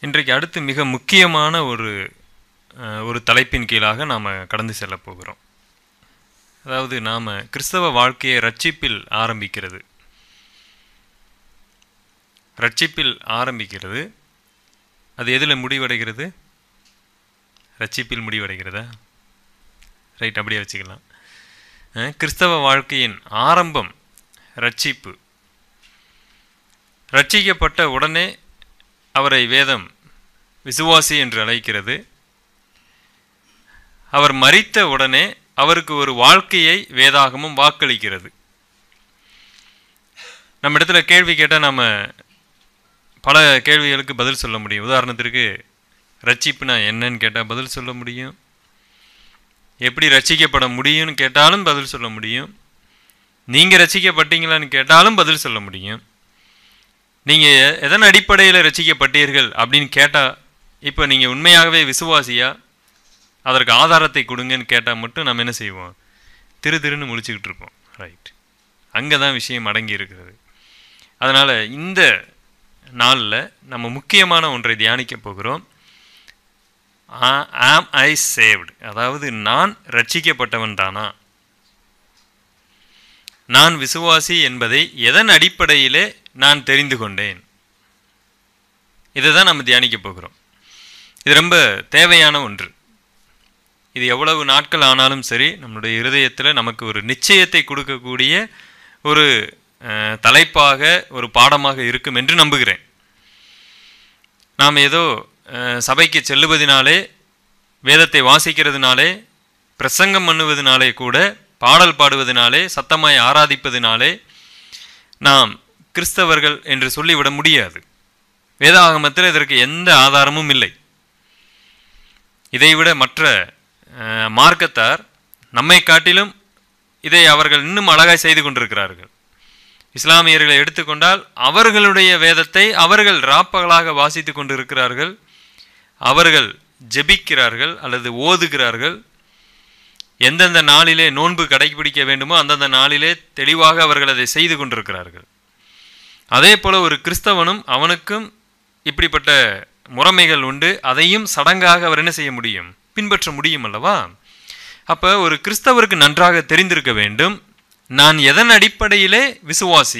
இன்றைக்கு அடுத்து மிக முக்கியமான ஒரு அஹ், ஒரு தலைப்பின் கீழாக நாம் கடந்து செல்லப் போகிறோம் அதாவது நாம் கிறிஸ்தவ வாழ்க்கையை ரட்சிப்பில் ஆரம்பிக்கிறது ரட்சிப்பில் ஆரம்பிக்கிறது அது எதில் முடிவடைகிறது ரட்சிப்பில் முடிவடைகிறதா ரைட் அப்படியே வச்சுக்கலாம் அஹ், கிறிஸ்தவ வாழ்க்கையின் ஆரம்பம் ரட்சிப்பு ரட்சிக்கப்பட்ட உடனே அவரை வேதம் விசுவாசி என்று அழைக்கிறது அவர் மரித்த உடனே அவருக்கு ஒரு வாழ்க்கையை வேதாகமும் வாக்களிக்கிறது நம்ம இடத்துல கேள்வி கேட்டால் நம்ம பல கேள்விகளுக்கு பதில் சொல்ல முடியும் உதாரணத்திற்கு ரட்சிப்புனா என்னன்னு கேட்டால் பதில் சொல்ல முடியும் எப்படி ரட்சிக்கப்பட முடியும்னு கேட்டாலும் பதில் சொல்ல முடியும் நீங்கள் ரட்சிக்கப்பட்டீங்களான்னு கேட்டாலும் பதில் சொல்ல முடியும் நீங்கள் எதன் அடிப்படையில் ரட்சிக்கப்பட்டீர்கள் அப்படின்னு கேட்டால் இப்போ நீங்கள் உண்மையாகவே விசுவாசியா அதற்கு ஆதாரத்தை கொடுங்கன்னு கேட்டால் மட்டும் நம்ம என்ன செய்வோம் திரு திருன்னு முழிச்சுக்கிட்டு இருப்போம் ரைட் அங்கே தான் விஷயம் அடங்கி இருக்கிறது அதனால் இந்த நாளில் நம்ம முக்கியமான ஒன்றை தியானிக்க போகிறோம் ஆம் ஐ சேவ்டு அதாவது நான் ரட்சிக்கப்பட்டவன் தானா நான் விசுவாசி என்பதை எதன் அடிப்படையிலே நான் தெரிந்து கொண்டேன் இதை தான் நம்ம தியானிக்க போகிறோம் இது ரொம்ப தேவையான ஒன்று இது எவ்வளவு நாட்கள் ஆனாலும் சரி நம்மளுடைய இருதயத்தில் நமக்கு ஒரு நிச்சயத்தை கொடுக்கக்கூடிய ஒரு அஹ், தலைப்பாக ஒரு பாடமாக இருக்கும் என்று நம்புகிறேன் நாம் ஏதோ அஹ், சபைக்கு செல்லுவதினாலே வேதத்தை வாசிக்கிறதுனாலே பிரசங்கம் பண்ணுவதனாலே கூட பாடல் பாடுவதனாலே சத்தமாய் ஆராதிப்பதினாலே நாம் கிறிஸ்தவர்கள் என்று சொல்லிவிட முடியாது வேதாகமத்தில் இதற்கு எந்த ஆதாரமும் இல்லை இதைவிட மற்ற அஹ், மார்க்கத்தார் நம்மை காட்டிலும் இதை அவர்கள் இன்னும் அழகாய் செய்து கொண்டிருக்கிறார்கள் இஸ்லாமியர்களை எடுத்துக்கொண்டால் அவர்களுடைய வேதத்தை அவர்கள் ராப்பகலாக வாசித்து கொண்டிருக்கிறார்கள் அவர்கள் ஜெபிக்கிறார்கள் அல்லது ஓதுகிறார்கள் எந்தெந்த நாளிலே நோன்பு கடைபிடிக்க வேண்டுமோ அந்தந்த நாளிலே தெளிவாக அவர்கள் அதை செய்து கொண்டிருக்கிறார்கள் அதே போல ஒரு கிறிஸ்தவனும் அவனுக்கும் இப்படிப்பட்ட முறைமைகள் உண்டு அதையும் சடங்காக அவர் என்ன செய்ய முடியும் பின்பற்ற முடியும் அல்லவா அப்போ ஒரு கிறிஸ்தவருக்கு நன்றாக தெரிந்திருக்க வேண்டும் நான் எதன் அடிப்படையிலே விசுவாசி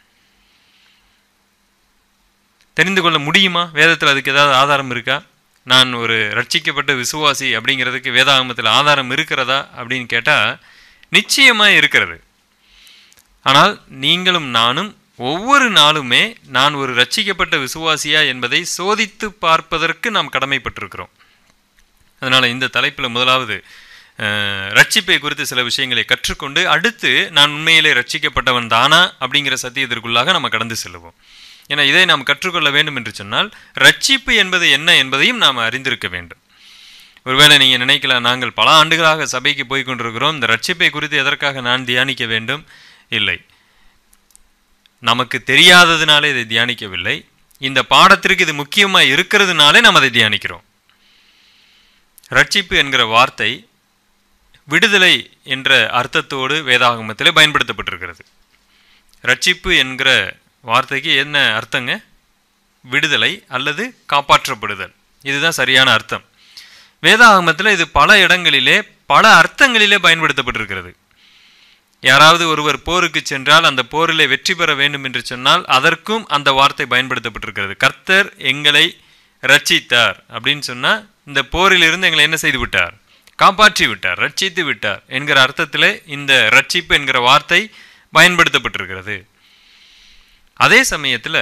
தெரிந்து கொள்ள முடியுமா வேதத்தில் அதுக்கு ஏதாவது ஆதாரம் இருக்கா நான் ஒரு ரட்சிக்கப்பட்ட விசுவாசி அப்படிங்கிறதுக்கு வேதாகமத்தில் ஆதாரம் இருக்கிறதா அப்படின்னு கேட்டால் நிச்சயமாக இருக்கிறது ஆனால் நீங்களும் நானும் ஒவ்வொரு நாளுமே நான் ஒரு ரட்சிக்கப்பட்ட விசுவாசியா என்பதை சோதித்து பார்ப்பதற்கு நாம் கடமைப்பட்டிருக்கிறோம் அதனால் இந்த தலைப்பில் முதலாவது அஹ், ரட்சிப்பை குறித்து சில விஷயங்களை கற்றுக்கொண்டு அடுத்து நான் உண்மையிலே ரட்சிக்கப்பட்டவன் தானா அப்படிங்கிற சத்தியத்திற்குள்ளாக நம்ம கடந்து செல்லுவோம் ஏன்னா இதை நாம் கற்றுக்கொள்ள வேண்டும் என்று சொன்னால் ரட்சிப்பு என்பது என்ன என்பதையும் நாம் அறிந்திருக்க வேண்டும் ஒருவேளை நீங்கள் நினைக்கலாம் நாங்கள் பல ஆண்டுகளாக சபைக்கு போய் கொண்டிருக்கிறோம் இந்த ரட்சிப்பை குறித்து எதற்காக நான் தியானிக்க வேண்டும் இல்லை நமக்கு தெரியாததுனாலே இதை தியானிக்கவில்லை இந்த பாடத்திற்கு இது முக்கியமாக இருக்கிறதுனாலே நாம் அதை தியானிக்கிறோம் ரட்சிப்பு என்கிற வார்த்தை விடுதலை என்ற அர்த்தத்தோடு வேதாகமத்திலே பயன்படுத்தப்பட்டிருக்கிறது ரட்சிப்பு என்கிற வார்த்தைக்கு என்ன அர்த்தங்க விடுதலை அல்லது காப்பாற்றப்படுதல் இதுதான் சரியான அர்த்தம் வேதாகமத்தில் இது பல இடங்களிலே பல அர்த்தங்களிலே பயன்படுத்தப்பட்டிருக்கிறது யாராவது ஒருவர் போருக்கு சென்றால் அந்த போரிலே வெற்றி பெற வேண்டும் என்று சொன்னால் அதற்கும் அந்த வார்த்தை பயன்படுத்தப்பட்டிருக்கிறது கர்த்தர் எங்களை ரட்சித்தார் அப்படின்னு சொன்னால் இந்த போரிலிருந்து எங்களை என்ன செய்து விட்டார் காப்பாற்றி விட்டார் ரட்சித்து விட்டார் என்கிற அர்த்தத்திலே இந்த ரட்சிப்பு என்கிற வார்த்தை பயன்படுத்தப்பட்டிருக்கிறது அதே சமயத்தில்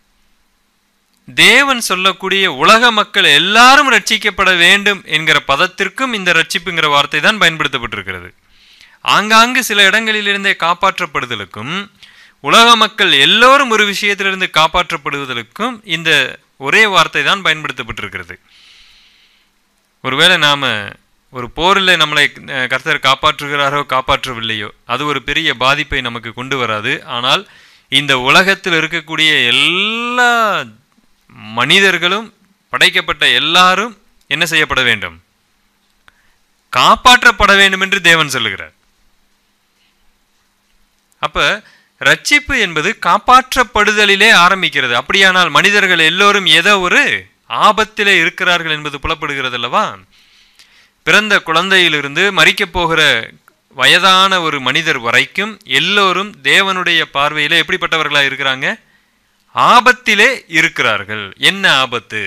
தேவன் சொல்லக்கூடிய உலக மக்கள் எல்லாரும் ரட்சிக்கப்பட வேண்டும் என்கிற பதத்திற்கும் இந்த ரட்சிப்புங்கிற வார்த்தை தான் பயன்படுத்தப்பட்டிருக்கிறது ஆங்காங்கு சில இடங்களிலிருந்தே காப்பாற்றப்படுதலுக்கும் உலக மக்கள் எல்லோரும் ஒரு விஷயத்திலிருந்து காப்பாற்றப்படுவதற்கும் இந்த ஒரே வார்த்தை தான் பயன்படுத்தப்பட்டிருக்கிறது ஒருவேளை நாம ஒரு போரில் நம்மளை அஹ், கர்த்தர் காப்பாற்றுகிறாரோ காப்பாற்றவில்லையோ அது ஒரு பெரிய பாதிப்பை நமக்கு கொண்டு வராது ஆனால் இந்த உலகத்தில் இருக்கக்கூடிய எல்லா மனிதர்களும் படைக்கப்பட்ட எல்லாரும் என்ன செய்யப்பட வேண்டும் காப்பாற்றப்பட வேண்டும் என்று தேவன் சொல்லுகிறார் அப்ப ரட்சிப்பு என்பது காப்பாற்றப்படுதலிலே ஆரம்பிக்கிறது அப்படியானால் மனிதர்கள் எல்லோரும் ஏதோ ஒரு ஆபத்திலே இருக்கிறார்கள் என்பது புலப்படுகிறது அல்லவா பிறந்த குழந்தையிலிருந்து மறிக்கப் போகிற வயதான ஒரு மனிதர் வரைக்கும் எல்லோரும் தேவனுடைய பார்வையில எப்படிப்பட்டவர்களா இருக்கிறாங்க ஆபத்திலே இருக்கிறார்கள் என்ன ஆபத்து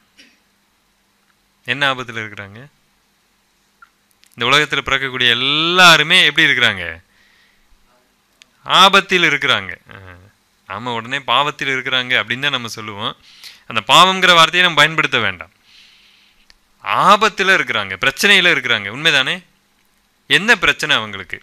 என்ன ஆபத்தில் இருக்கிறாங்க இந்த உலகத்தில் பிறக்கக்கூடிய எல்லாருமே எப்படி இருக்கிறாங்க ஆபத்தில் இருக்கிறாங்க அஹ், நாம உடனே பாவத்தில் இருக்கிறாங்க அப்படின்னு தான் நம்ம சொல்லுவோம் அந்த பாவம்ங்கிற வார்த்தையை நம்ம பயன்படுத்த வேண்டாம் ஆபத்தில் இருக்கிறாங்க பிரச்சனையில இருக்கிறாங்க உண்மைதானே என்ன பிரச்சனை அவங்களுக்கு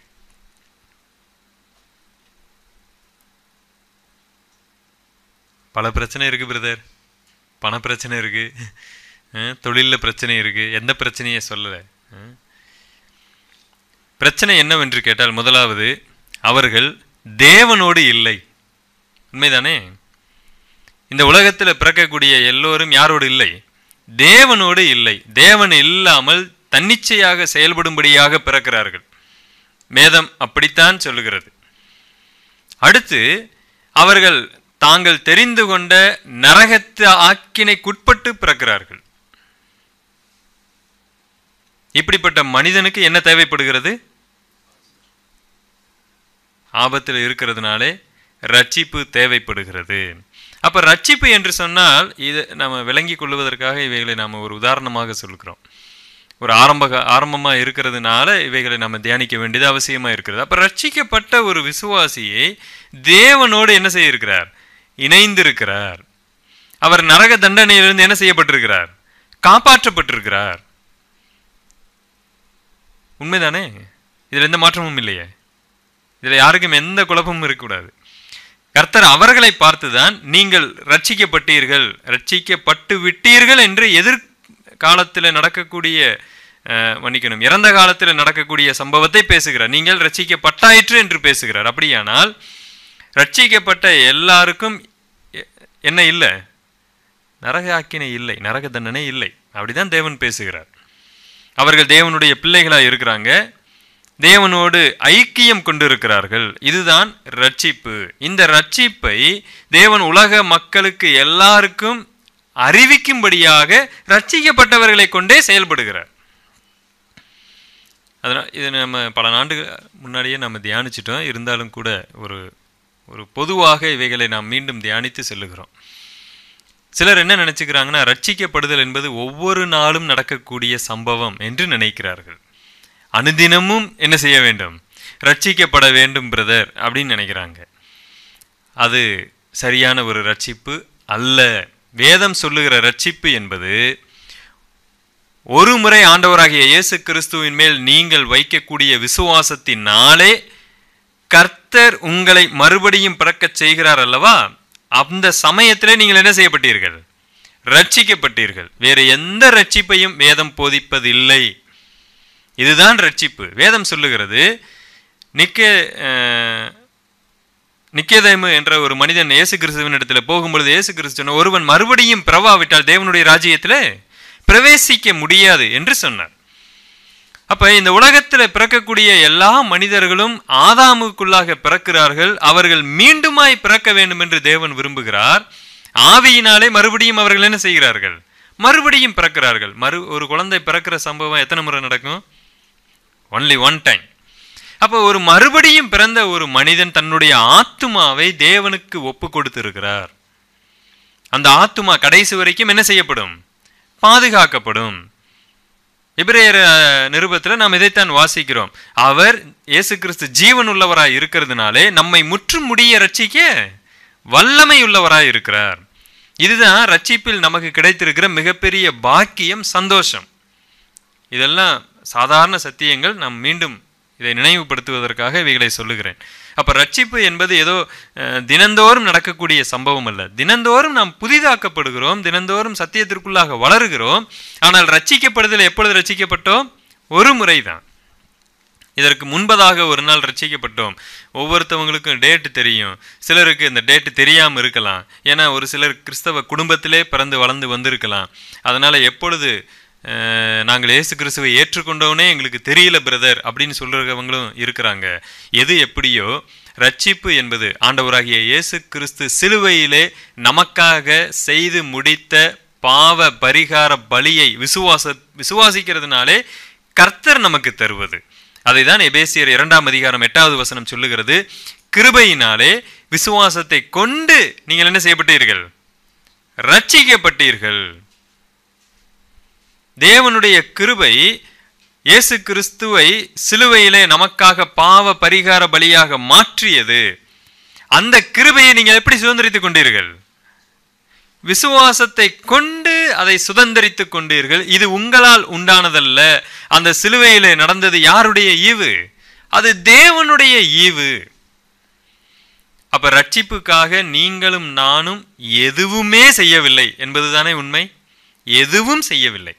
பல பிரச்சனை இருக்கு பிரதர் பண பிரச்சனை இருக்கு அஹ், தொழில்ல பிரச்சனை இருக்கு எந்த பிரச்சனையை சொல்லலை அஹ். பிரச்சனை என்னவென்று கேட்டால் முதலாவது அவர்கள் தேவனோடு இல்லை உண்மைதானே இந்த உலகத்தில் பிறக்கக்கூடிய எல்லோரும் யாரோடு இல்லை தேவனோடு இல்லை தேவன் இல்லாமல் தன்னிச்சையாக செயல்படும்படியாக பிறக்கிறார்கள் வேதம் அப்படித்தான் சொல்லுகிறது அடுத்து அவர்கள் தாங்கள் தெரிந்து கொண்ட நரகத்து ஆக்கினைக்குட்பட்டு பிறக்கிறார்கள் இப்படிப்பட்ட மனிதனுக்கு என்ன தேவைப்படுகிறது ஆபத்தில் இருக்கிறதுனாலே ரட்சிப்பு தேவைப்படுகிறது அப்ப ரட்சிப்பு என்று சொன்னால் இது நம்ம விளங்கி கொள்வதற்காக இவைகளை நாம் ஒரு உதாரணமாக சொல்கிறோம் ஒரு ஆரம்ப ஆரம்பமா இருக்கிறதுனால இவைகளை நம்ம தியானிக்க வேண்டியது அவசியமா இருக்கிறது அப்ப ரட்சிக்கப்பட்ட ஒரு விசுவாசியை தேவனோடு என்ன செய்திருக்கிறார் இணைந்திருக்கிறார் அவர் நரக தண்டனையிலிருந்து என்ன செய்யப்பட்டிருக்கிறார் காப்பாற்றப்பட்டிருக்கிறார் உண்மைதானே இதுல எந்த மாற்றமும் இல்லையே இதுல யாருக்கும் எந்த குழப்பமும் இருக்கக்கூடாது கர்த்தர் அவர்களை பார்த்துதான் நீங்கள் ரட்சிக்கப்பட்டீர்கள் ரட்சிக்கப்பட்டு விட்டீர்கள் என்று எதிர்காலத்தில் நடக்கக்கூடிய அஹ், மன்னிக்கணும் இறந்த காலத்தில் நடக்கக்கூடிய சம்பவத்தை பேசுகிறார் நீங்கள் ரட்சிக்கப்பட்டாயிற்று என்று பேசுகிறார் அப்படியானால் ரட்சிக்கப்பட்ட எல்லாருக்கும் எ- என்ன இல்லை நரக ஆக்கினை இல்லை நரக தண்டனை இல்லை அப்படிதான் தேவன் பேசுகிறார் அவர்கள் தேவனுடைய பிள்ளைகளா இருக்கிறாங்க தேவனோடு ஐக்கியம் கொண்டிருக்கிறார்கள் இதுதான் ரட்சிப்பு இந்த ரட்சிப்பை தேவன் உலக மக்களுக்கு எல்லாருக்கும் அறிவிக்கும்படியாக ரட்சிக்கப்பட்டவர்களை கொண்டே செயல்படுகிறார் அதனால் இது நம்ம பல நாண்டு முன்னாடியே நம்ம தியானிச்சிட்டோம் இருந்தாலும் கூட ஒரு ஒரு பொதுவாக இவைகளை நாம் மீண்டும் தியானித்து செல்லுகிறோம் சிலர் என்ன நினைச்சுக்கிறாங்கன்னா ரட்சிக்கப்படுதல் என்பது ஒவ்வொரு நாளும் நடக்கக்கூடிய சம்பவம் என்று நினைக்கிறார்கள் அனுதினமும் என்ன செய்ய வேண்டும் ரட்சிக்கப்பட வேண்டும் பிரதர் அப்படின்னு நினைக்கிறாங்க அது சரியான ஒரு ரட்சிப்பு அல்ல வேதம் சொல்லுகிற ரட்சிப்பு என்பது ஒரு முறை ஆண்டவராகிய இயேசு கிறிஸ்துவின் மேல் நீங்கள் வைக்கக்கூடிய விசுவாசத்தினாலே கர்த்தர் உங்களை மறுபடியும் பிறக்கச் செய்கிறார் அல்லவா அந்த சமயத்திலே நீங்கள் என்ன செய்யப்பட்டீர்கள் ரட்சிக்கப்பட்டீர்கள் வேறு எந்த ரட்சிப்பையும் வேதம் போதிப்பதில்லை இதுதான் ரட்சிப்பு வேதம் சொல்லுகிறது நிக்கே அஹ், நிக்கேதேமு என்ற ஒரு மனிதன் இயேசு கிறிஸ்துவின் இடத்துல போகும்பொழுது இயேசு கிறிஸ்து சொன்னார், ஒருவன் மறுபடியும் பிறவாவிட்டால் தேவனுடைய ராஜ்யத்திலே பிரவேசிக்க முடியாது என்று சொன்னார் அப்ப இந்த உலகத்துல பிறக்கக்கூடிய எல்லா மனிதர்களும் ஆதாமுக்குள்ளாக பிறக்கிறார்கள் அவர்கள் மீண்டுமாய் பிறக்க வேண்டும் என்று தேவன் விரும்புகிறார் ஆவியினாலே மறுபடியும் அவர்கள் என்ன செய்கிறார்கள் மறுபடியும் பிறக்கிறார்கள் மறு ஒரு குழந்தை பிறக்கிற சம்பவம் எத்தனை முறை நடக்கும் ஒன்லி ஒன் டைம் அப்போ ஒரு மறுபடியும் பிறந்த ஒரு மனிதன் தன்னுடைய ஆத்துமாவை தேவனுக்கு ஒப்பு கொடுத்திருக்கிறார் அந்த ஆத்துமா கடைசி வரைக்கும் என்ன செய்யப்படும் பாதுகாக்கப்படும் எபிரேயர் அஹ், நிருபத்துல நாம் இதைத்தான் வாசிக்கிறோம் அவர் இயேசு கிறிஸ்து ஜீவன் உள்ளவராய் இருக்கிறதுனாலே நம்மை முற்றும் முடிய ரட்சிக்க வல்லமை உள்ளவராய் இருக்கிறார் இதுதான் ரட்சிப்பில் நமக்கு கிடைத்திருக்கிற மிகப்பெரிய பாக்கியம் சந்தோஷம் இதெல்லாம் சாதாரண சத்தியங்கள் நாம் மீண்டும் இதை நினைவுபடுத்துவதற்காக இவைகளை சொல்லுகிறேன் அப்ப ரட்சிப்பு என்பது ஏதோ அஹ், தினந்தோறும் நடக்கக்கூடிய சம்பவம் அல்ல தினந்தோறும் நாம் புதிதாக்கப்படுகிறோம் தினந்தோறும் சத்தியத்திற்குள்ளாக வளருகிறோம் ஆனால் ரட்சிக்கப்படுதல் எப்பொழுது ரட்சிக்கப்பட்டோம் ஒரு முறைதான் இதற்கு முன்பதாக ஒரு நாள் ரட்சிக்கப்பட்டோம் ஒவ்வொருத்தவங்களுக்கும் டேட்டு தெரியும் சிலருக்கு இந்த டேட்டு தெரியாமல் இருக்கலாம் ஏன்னா ஒரு சிலர் கிறிஸ்தவ குடும்பத்திலே பிறந்து வளர்ந்து வந்திருக்கலாம் அதனால எப்பொழுது அஹ், நாங்கள் இயேசு கிறிஸ்துவை ஏற்றுக்கொண்டோனே எங்களுக்கு தெரியல பிரதர் அப்படின்னு சொல்றவங்களும் இருக்கிறாங்க எது எப்படியோ ரட்சிப்பு என்பது ஆண்டவராகிய இயேசு கிறிஸ்து சிலுவையிலே நமக்காக செய்து முடித்த பாவ பரிகார பலியை விசுவாச விசுவாசிக்கிறதுனாலே கர்த்தர் நமக்கு தருவது அதை தான் எபேசியர் இரண்டாம் அதிகாரம் எட்டாவது வசனம் சொல்லுகிறது கிருபையினாலே விசுவாசத்தை கொண்டு நீங்கள் என்ன செய்யப்பட்டீர்கள் ரட்சிக்கப்பட்டீர்கள் தேவனுடைய கிருபை இயேசு கிறிஸ்துவை சிலுவையிலே நமக்காக பாவ பரிகார பலியாக மாற்றியது அந்த கிருபையை நீங்கள் எப்படி சுதந்திரித்துக் கொண்டீர்கள் விசுவாசத்தை கொண்டு அதை சுதந்திரித்துக் கொண்டீர்கள் இது உங்களால் உண்டானதல்ல அந்த சிலுவையிலே நடந்தது யாருடைய ஈவு அது தேவனுடைய ஈவு அப்ப ரட்சிப்புக்காக நீங்களும் நானும் எதுவுமே செய்யவில்லை என்பதுதானே உண்மை எதுவும் செய்யவில்லை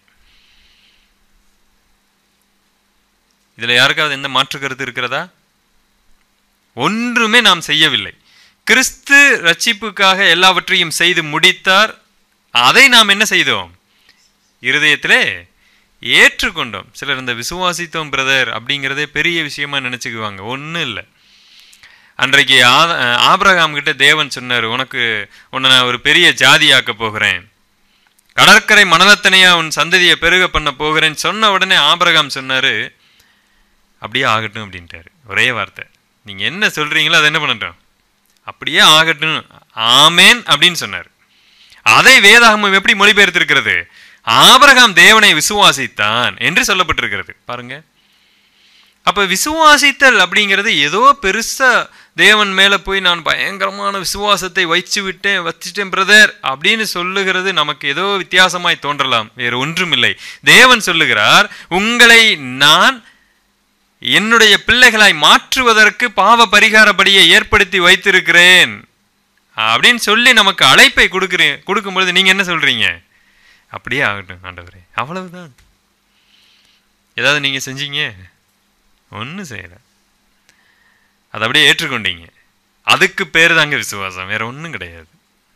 இதுல யாருக்காவது எந்த மாற்று கருத்து இருக்கிறதா ஒன்றுமே நாம் செய்யவில்லை கிறிஸ்து ரட்சிப்புக்காக எல்லாவற்றையும் செய்து முடித்தார் அதை நாம் என்ன செய்தோம் இருதயத்திலே ஏற்றுக்கொண்டோம் சிலர் இந்த விசுவாசித்தோம் பிரதர் அப்படிங்கிறதே பெரிய விஷயமா நினைச்சுக்குவாங்க ஒன்றும் இல்லை அன்றைக்கு ஆத- ஆபிரகாம் கிட்ட தேவன் சொன்னார் உனக்கு உன்னை நான் ஒரு பெரிய ஜாதியாக்க போகிறேன் கடற்கரை மணலத்தனையா உன் சந்ததியை பெருக பண்ண போகிறேன்னு சொன்ன உடனே ஆபிரகாம் சொன்னாரு அப்படியே ஆகட்டும் அப்படின்ட்டாரு ஒரே வார்த்தை நீங்க என்ன சொல்றீங்களோ அதை என்ன பண்ணட்டும் அப்படியே ஆகட்டும் ஆமேன் அப்படின்னு சொன்னார் அதை வேதாகமம் எப்படி மொழிபெயர்த்திருக்கிறது ஆபிரகாம் தேவனை விசுவாசித்தான் என்று சொல்லப்பட்டிருக்கிறது பாருங்க அப்ப விசுவாசித்தல் அப்படிங்கிறது ஏதோ பெருசா தேவன் மேல போய் நான் பயங்கரமான விசுவாசத்தை வைச்சு விட்டேன் வச்சிட்டேன் பிரதர் அப்படின்னு சொல்லுகிறது நமக்கு ஏதோ வித்தியாசமாய் தோன்றலாம் வேறு ஒன்றுமில்லை தேவன் சொல்லுகிறார் உங்களை நான் என்னுடைய பிள்ளைகளாய் மாற்றுவதற்கு பாவ பரிகாரப்படியை ஏற்படுத்தி வைத்திருக்கிறேன் அப்படின்னு சொல்லி நமக்கு அழைப்பை கொடுக்குறேன் கொடுக்கும் பொழுது நீங்க என்ன சொல்றீங்க அப்படியே ஆகட்டும் ஆண்டவரே அவ்வளவுதான் ஏதாவது நீங்க செஞ்சீங்க ஒன்றும் செய்யல அதை அப்படியே ஏற்றுக்கொண்டீங்க அதுக்கு பேர் தாங்க விசுவாசம் வேற ஒன்றும் கிடையாது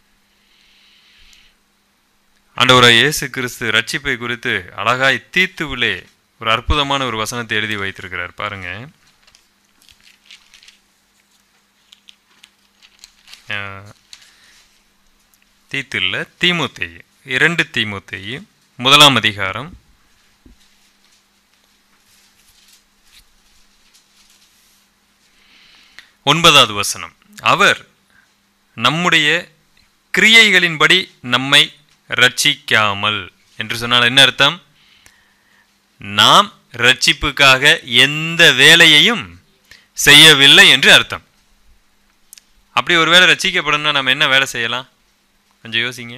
ஆண்டவராய் இயேசு கிறிஸ்து ரட்சிப்பை குறித்து அழகாய் தீத்துவிலே ஒரு அற்புதமான ஒரு வசனத்தை எழுதி வைத்திருக்கிறார் பாருங்க அஹ், தீத்து இல்ல தீமுத்தேயு இரண்டு தீமுத்தேயு முதலாம் அதிகாரம் ஒன்பதாவது வசனம் அவர் நம்முடைய கிரியைகளின்படி நம்மை ரட்சிக்காமல் என்று சொன்னால் என்ன அர்த்தம் நாம் ரட்சிப்புக்காக எந்த வேலையையும் செய்யவில்லை என்று அர்த்தம் அப்படி ஒருவேளை ரட்சிக்கப்படணும்னா நம்ம என்ன வேலை செய்யலாம் கொஞ்சம் யோசிங்க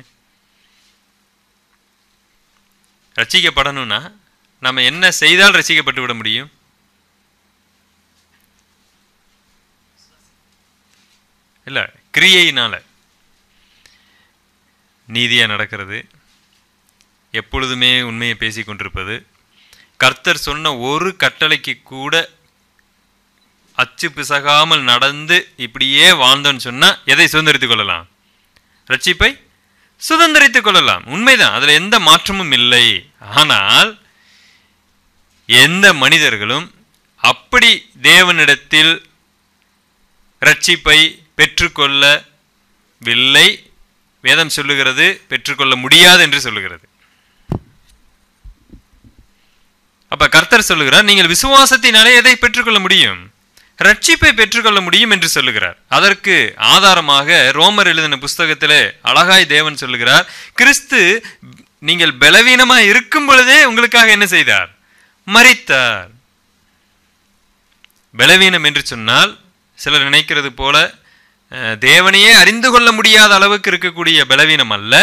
ரட்சிக்கப்படணும்னா நம்ம என்ன செய்தால் ரட்சிக்கப்பட்டு விட முடியும் இல்ல கிரியையினால நீதியா நடக்கிறது எப்பொழுதுமே உண்மையை பேசிக் கொண்டிருப்பது கர்த்தர் சொன்ன ஒரு கட்டளைக்கு கூட அச்சு பிசகாமல் நடந்து இப்படியே வாழ்ந்தோன்னு சொன்னா எதை சுதந்திரித்துக் கொள்ளலாம் ரட்சிப்பை சுதந்திரித்துக் கொள்ளலாம் உண்மைதான் அதுல எந்த மாற்றமும் இல்லை ஆனால் எந்த மனிதர்களும் அப்படி தேவனிடத்தில் ரட்சிப்பை பெற்றுக்கொள்ளவில்லை வேதம் சொல்லுகிறது பெற்றுக்கொள்ள முடியாது என்று சொல்லுகிறது அப்ப கர்த்தர் சொல்லுகிறார் நீங்கள் விசுவாசத்தினாலே எதை பெற்றுக்கொள்ள முடியும் ரட்சிப்பை பெற்றுக்கொள்ள முடியும் என்று சொல்லுகிறார் அதற்கு ஆதாரமாக ரோமர் எழுதின புஸ்தகத்திலே அழகாய் தேவன் சொல்லுகிறார் கிறிஸ்து நீங்கள் பலவீனமாய் இருக்கும் பொழுதே உங்களுக்காக என்ன செய்தார் மரித்தார் பலவீனம் என்று சொன்னால் சிலர் நினைக்கிறது போல அஹ், தேவனையே அறிந்து கொள்ள முடியாத அளவுக்கு இருக்கக்கூடிய பலவீனம் அல்ல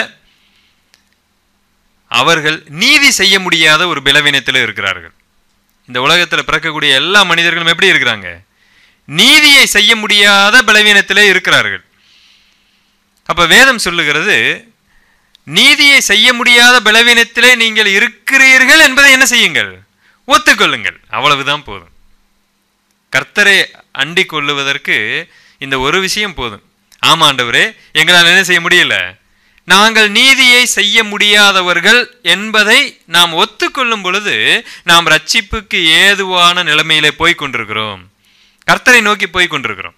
அவர்கள் நீதி செய்ய முடியாத ஒரு பலவீனத்தில் இருக்கிறார்கள் இந்த உலகத்தில் பிறக்கக்கூடிய எல்லா மனிதர்களும் எப்படி இருக்கிறாங்க நீதியை செய்ய முடியாத பலவீனத்திலே இருக்கிறார்கள் அப்ப வேதம் சொல்லுகிறது நீதியை செய்ய முடியாத பலவீனத்திலே நீங்கள் இருக்கிறீர்கள் என்பதை என்ன செய்யுங்கள் ஒத்துக்கொள்ளுங்கள் அவ்வளவுதான் போதும் கர்த்தரை அண்டிக் கொள்ளுவதற்கு இந்த ஒரு விஷயம் போதும் ஆமா ஆண்டவரே எங்களால் என்ன செய்ய முடியல நாங்கள் நீதியை செய்ய முடியாதவர்கள் என்பதை நாம் ஒத்துக்கொள்ளும் பொழுது நாம் ரட்சிப்புக்கு ஏதுவான நிலைமையிலே போய் கொண்டிருக்கிறோம் கர்த்தரை நோக்கி போய் கொண்டிருக்கிறோம்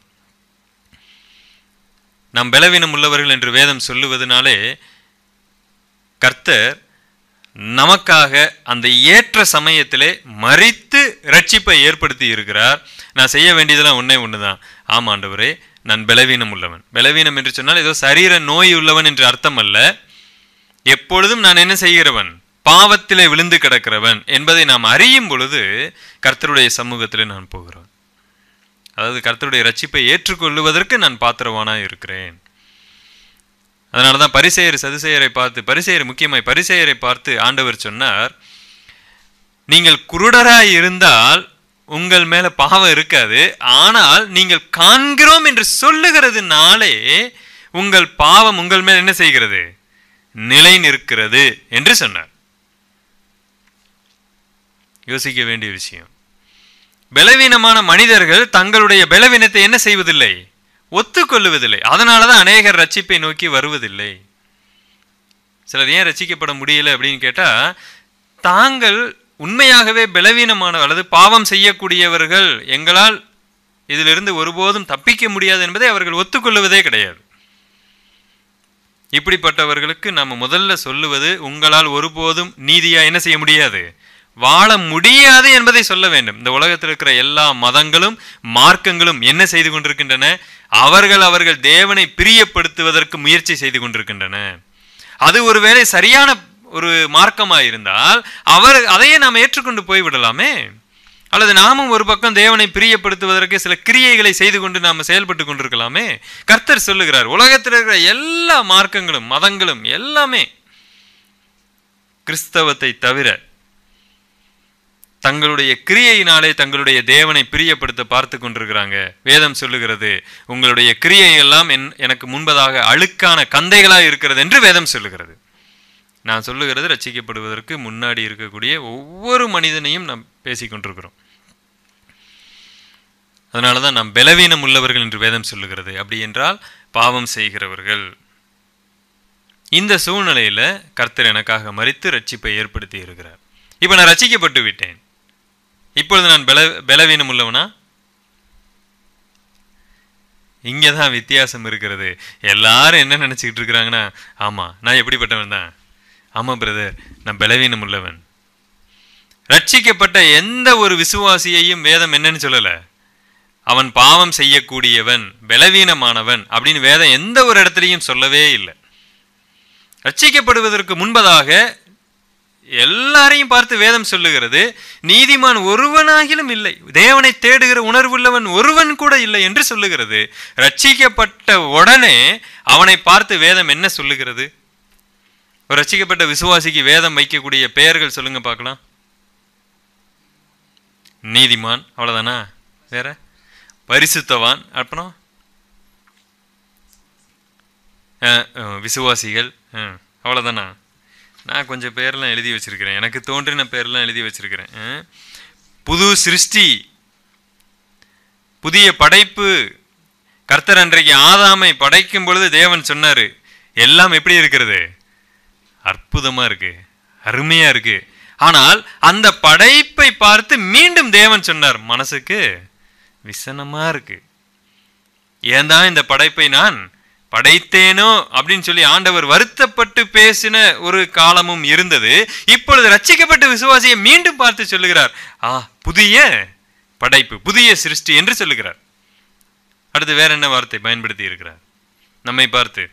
நாம் பலவீனம் உள்ளவர்கள் என்று வேதம் சொல்லுவதனாலே கர்த்தர் நமக்காக அந்த ஏற்ற சமயத்திலே மறித்து ரட்சிப்பை ஏற்படுத்தி இருக்கிறார் நான் செய்ய வேண்டியதெல்லாம் ஒண்ணே ஒண்ணுதான் ஆமாண்டவரே நான் பலவீனம் உள்ளவன் பலவீனம் என்று சொன்னால் ஏதோ சரீர நோய் உள்ளவன் என்று அர்த்தம் அல்ல எப்பொழுதும் நான் என்ன செய்கிறவன் பாவத்திலே விழுந்து கிடக்கிறவன் என்பதை நாம் அறியும் பொழுது கர்த்தருடைய சமூகத்திலே நான் போகிறவன் அதாவது கர்த்தருடைய ரட்சிப்பை ஏற்றுக்கொள்ளுவதற்கு நான் பாத்திரவானாக இருக்கிறேன் அதனால தான் பரிசெயர் சதுசெயரை பார்த்து பரிசெயர் முக்கியமாய் பரிசெயரை பார்த்து ஆண்டவர் சொன்னார் நீங்கள் குருடராய் இருந்தால் உங்கள் மேல பாவம் இருக்காது ஆனால் நீங்கள் காண்கிறோம் என்று சொல்லுகிறதுனாலே உங்கள் பாவம் உங்கள் மேல் என்ன செய்கிறது நிலை நிற்கிறது என்று சொன்னார் யோசிக்க வேண்டிய விஷயம் பலவீனமான மனிதர்கள் தங்களுடைய பலவீனத்தை என்ன செய்வதில்லை ஒத்துக்கொள்ளுவதில்லை அதனால தான் அநேகர் ரட்சிப்பை நோக்கி வருவதில்லை சிலர் ஏன் ரட்சிக்கப்பட முடியல அப்படின்னு கேட்டா தாங்கள் உண்மையாகவே பலவீனமான அல்லது பாவம் செய்யக்கூடியவர்கள் எங்களால் இதிலிருந்து ஒருபோதும் தப்பிக்க முடியாது என்பதை அவர்கள் ஒத்துக்கொள்ளுவதே கிடையாது இப்படிப்பட்டவர்களுக்கு நம்ம முதல்ல சொல்லுவது உங்களால் ஒருபோதும் நீதியா என்ன செய்ய முடியாது வாழ முடியாது என்பதை சொல்ல வேண்டும் இந்த உலகத்தில் இருக்கிற எல்லா மதங்களும் மார்க்கங்களும் என்ன செய்து கொண்டிருக்கின்றன அவர்கள் அவர்கள் தேவனை பிரியப்படுத்துவதற்கு முயற்சி செய்து கொண்டிருக்கின்றன அது ஒருவேளை சரியான ஒரு மார்க்கமாக இருந்தால் அவர் அதையே நாம் ஏற்றுக்கொண்டு போய்விடலாமே அல்லது நாமும் ஒரு பக்கம் தேவனை பிரியப்படுத்துவதற்கு சில கிரியைகளை செய்து கொண்டு நாம் செயல்பட்டு கொண்டிருக்கலாமே கர்த்தர் சொல்லுகிறார் உலகத்தில் இருக்கிற எல்லா மார்க்கங்களும் மதங்களும் எல்லாமே கிறிஸ்தவத்தை தவிர தங்களுடைய கிரியையினாலே தங்களுடைய தேவனை பிரியப்படுத்த பார்த்து கொண்டிருக்கிறாங்க வேதம் சொல்லுகிறது உங்களுடைய கிரியை எல்லாம் என் எனக்கு முன்பதாக அழுக்கான கந்தைகளாக இருக்கிறது என்று வேதம் சொல்லுகிறது நான் சொல்லுகிறது ரட்சிக்கப்படுவதற்கு முன்னாடி இருக்கக்கூடிய ஒவ்வொரு மனிதனையும் நாம் பேசிக் கொண்டிருக்கிறோம் அதனால தான் நாம் பலவீனம் உள்ளவர்கள் என்று வேதம் சொல்லுகிறது அப்படி என்றால் பாவம் செய்கிறவர்கள் இந்த சூழ்நிலையில கர்த்தர் எனக்காக மறித்து ரட்சிப்பை ஏற்படுத்தி இருக்கிறார் இப்போ நான் ரட்சிக்கப்பட்டு விட்டேன் இப்பொழுது நான் பல பலவீனம் உள்ளவனா இங்கே தான் வித்தியாசம் இருக்கிறது எல்லாரும் என்ன நினச்சிக்கிட்டு இருக்கிறாங்கன்னா ஆமாம் நான் எப்படிப்பட்டவன் தான் ஆமாம் பிரதர் நான் பலவீனம் உள்ளவன் ரட்சிக்கப்பட்ட எந்த ஒரு விசுவாசியையும் வேதம் என்னன்னு சொல்லலை அவன் பாவம் செய்யக்கூடியவன் பலவீனமானவன் அப்படின்னு வேதம் எந்த ஒரு இடத்துலையும் சொல்லவே இல்லை ரட்சிக்கப்படுவதற்கு முன்பதாக எல்லாரையும் பார்த்து வேதம் சொல்லுகிறது நீதிமான் ஒருவனாகிலும் இல்லை தேவனை தேடுகிற உணர்வுள்ளவன் ஒருவன் கூட இல்லை என்று சொல்லுகிறது ரட்சிக்கப்பட்ட உடனே அவனை பார்த்து வேதம் என்ன சொல்லுகிறது ஒரு ரட்சிக்கப்பட்ட விசுவாசிக்கு வேதம் வைக்கக்கூடிய பெயர்கள் சொல்லுங்க பார்க்கலாம் நீதிமான் அவ்வளவுதானா வேற பரிசுத்தவான் அப்புறம் அஹ், அஹ், விசுவாசிகள் அஹ், அவ்வளவுதானா நான் கொஞ்சம் பேர்லாம் எழுதி வச்சிருக்கிறேன் எனக்கு தோன்றின பேர்லாம் எழுதி வச்சிருக்கிறேன் அஹ். புது சிருஷ்டி புதிய படைப்பு கர்த்தர் அன்றைக்கு ஆதாமை படைக்கும் பொழுது தேவன் சொன்னாரு எல்லாம் எப்படி இருக்கிறது அற்புதமா இருக்கு அருமையா இருக்கு ஆனால் அந்த படைப்பை பார்த்து மீண்டும் தேவன் சொன்னார் மனசுக்கு விசனமா இருக்கு ஏன் தான் இந்த படைப்பை நான் படைத்தேனோ அப்படின்னு சொல்லி ஆண்டவர் வருத்தப்பட்டு பேசின ஒரு காலமும் இருந்தது இப்பொழுது ரட்சிக்கப்பட்ட விசுவாசியை மீண்டும் பார்த்து சொல்லுகிறார் ஆ புதிய படைப்பு புதிய சிருஷ்டி என்று சொல்லுகிறார் அடுத்து வேற என்ன வார்த்தை பயன்படுத்தி இருக்கிறார் நம்மை பார்த்து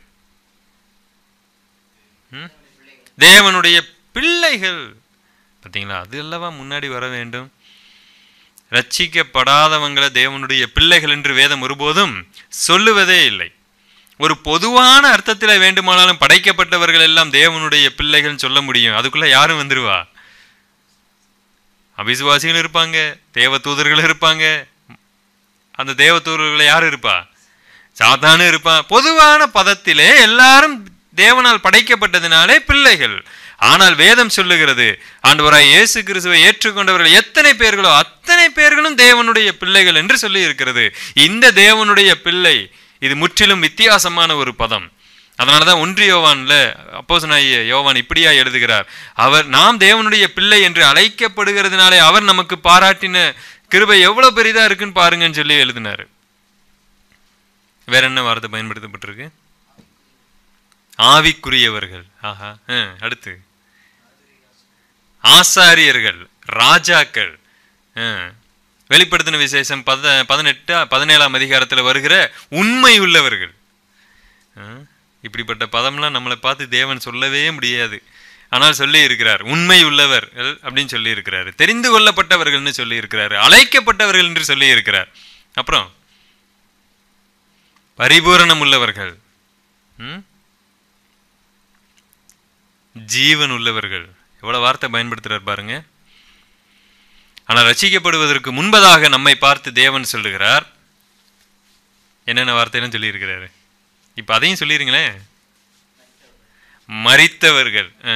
ம்? தேவனுடைய பிள்ளைகள் பார்த்தீங்களா அது அல்லவா முன்னாடி வர வேண்டும் ரட்சிக்கப்படாதவங்களை தேவனுடைய பிள்ளைகள் என்று வேதம் ஒருபோதும் சொல்லுவதே இல்லை ஒரு பொதுவான அர்த்தத்தில் வேண்டுமானாலும் படைக்கப்பட்டவர்கள் எல்லாம் தேவனுடைய பிள்ளைகள் சொல்ல முடியும் அதுக்குள்ள யாரும் வந்துருவா அபிசுவாசிகள் இருப்பாங்க தேவ தூதர்கள் இருப்பாங்க அந்த தேவ தூதர்களை யார் இருப்பா சாத்தானு இருப்பான் பொதுவான பதத்திலே எல்லாரும் தேவனால் படைக்கப்பட்டதினாலே பிள்ளைகள் ஆனால் வேதம் சொல்லுகிறது ஆண்டவராய் இயேசு கிறிஸ்துவை ஏற்றுக்கொண்டவர்கள் எத்தனை பேர்களோ அத்தனை பேர்களும் தேவனுடைய பிள்ளைகள் என்று சொல்லி இருக்கிறது இந்த தேவனுடைய பிள்ளை இது முற்றிலும் வித்தியாசமான ஒரு பதம் அதனால தான் ஒன்று யோவான்ல அப்போசனாய யோவான் இப்படியா எழுதுகிறார் அவர் நாம் தேவனுடைய பிள்ளை என்று அழைக்கப்படுகிறதுனாலே அவர் நமக்கு பாராட்டின கிருபை எவ்வளவு பெரிதா இருக்குன்னு பாருங்கன்னு சொல்லி எழுதினாரு வேற என்ன வார்த்தை பயன்படுத்தப்பட்டிருக்கு ஆவிக்குரியவர்கள் ஆஹா ஆ, அடுத்து ஆசாரியர்கள் ராஜாக்கள் ஆ. வெளிப்படுத்தின விசேஷம் பத பதினெட்டு பதினேழாம் அதிகாரத்தில் வருகிற உண்மை உள்ளவர்கள் ஆ, இப்படிப்பட்ட பதம்லாம் நம்மளை பார்த்து தேவன் சொல்லவே முடியாது ஆனால் சொல்லி இருக்கிறார் உண்மை உள்ளவர் அப்படின்னு சொல்லி இருக்கிறாரு தெரிந்து கொள்ளப்பட்டவர்கள்னு சொல்லி இருக்கிறாரு அழைக்கப்பட்டவர்கள் என்று சொல்லி இருக்கிறார் அப்புறம் பரிபூரணம் உள்ளவர்கள் ம்? ஜீவன் உள்ளவர்கள் எவ்வளவு வார்த்தை பயன்படுத்துறார் பாருங்க ஆனால் ரசிக்கப்படுவதற்கு முன்பதாக நம்மை பார்த்து தேவன் சொல்லுகிறார் என்னென்ன வார்த்தைன்னு சொல்லியிருக்கிறாரு இப்போ அதையும் சொல்லிருங்களேன் மரித்தவர்கள் ஆ.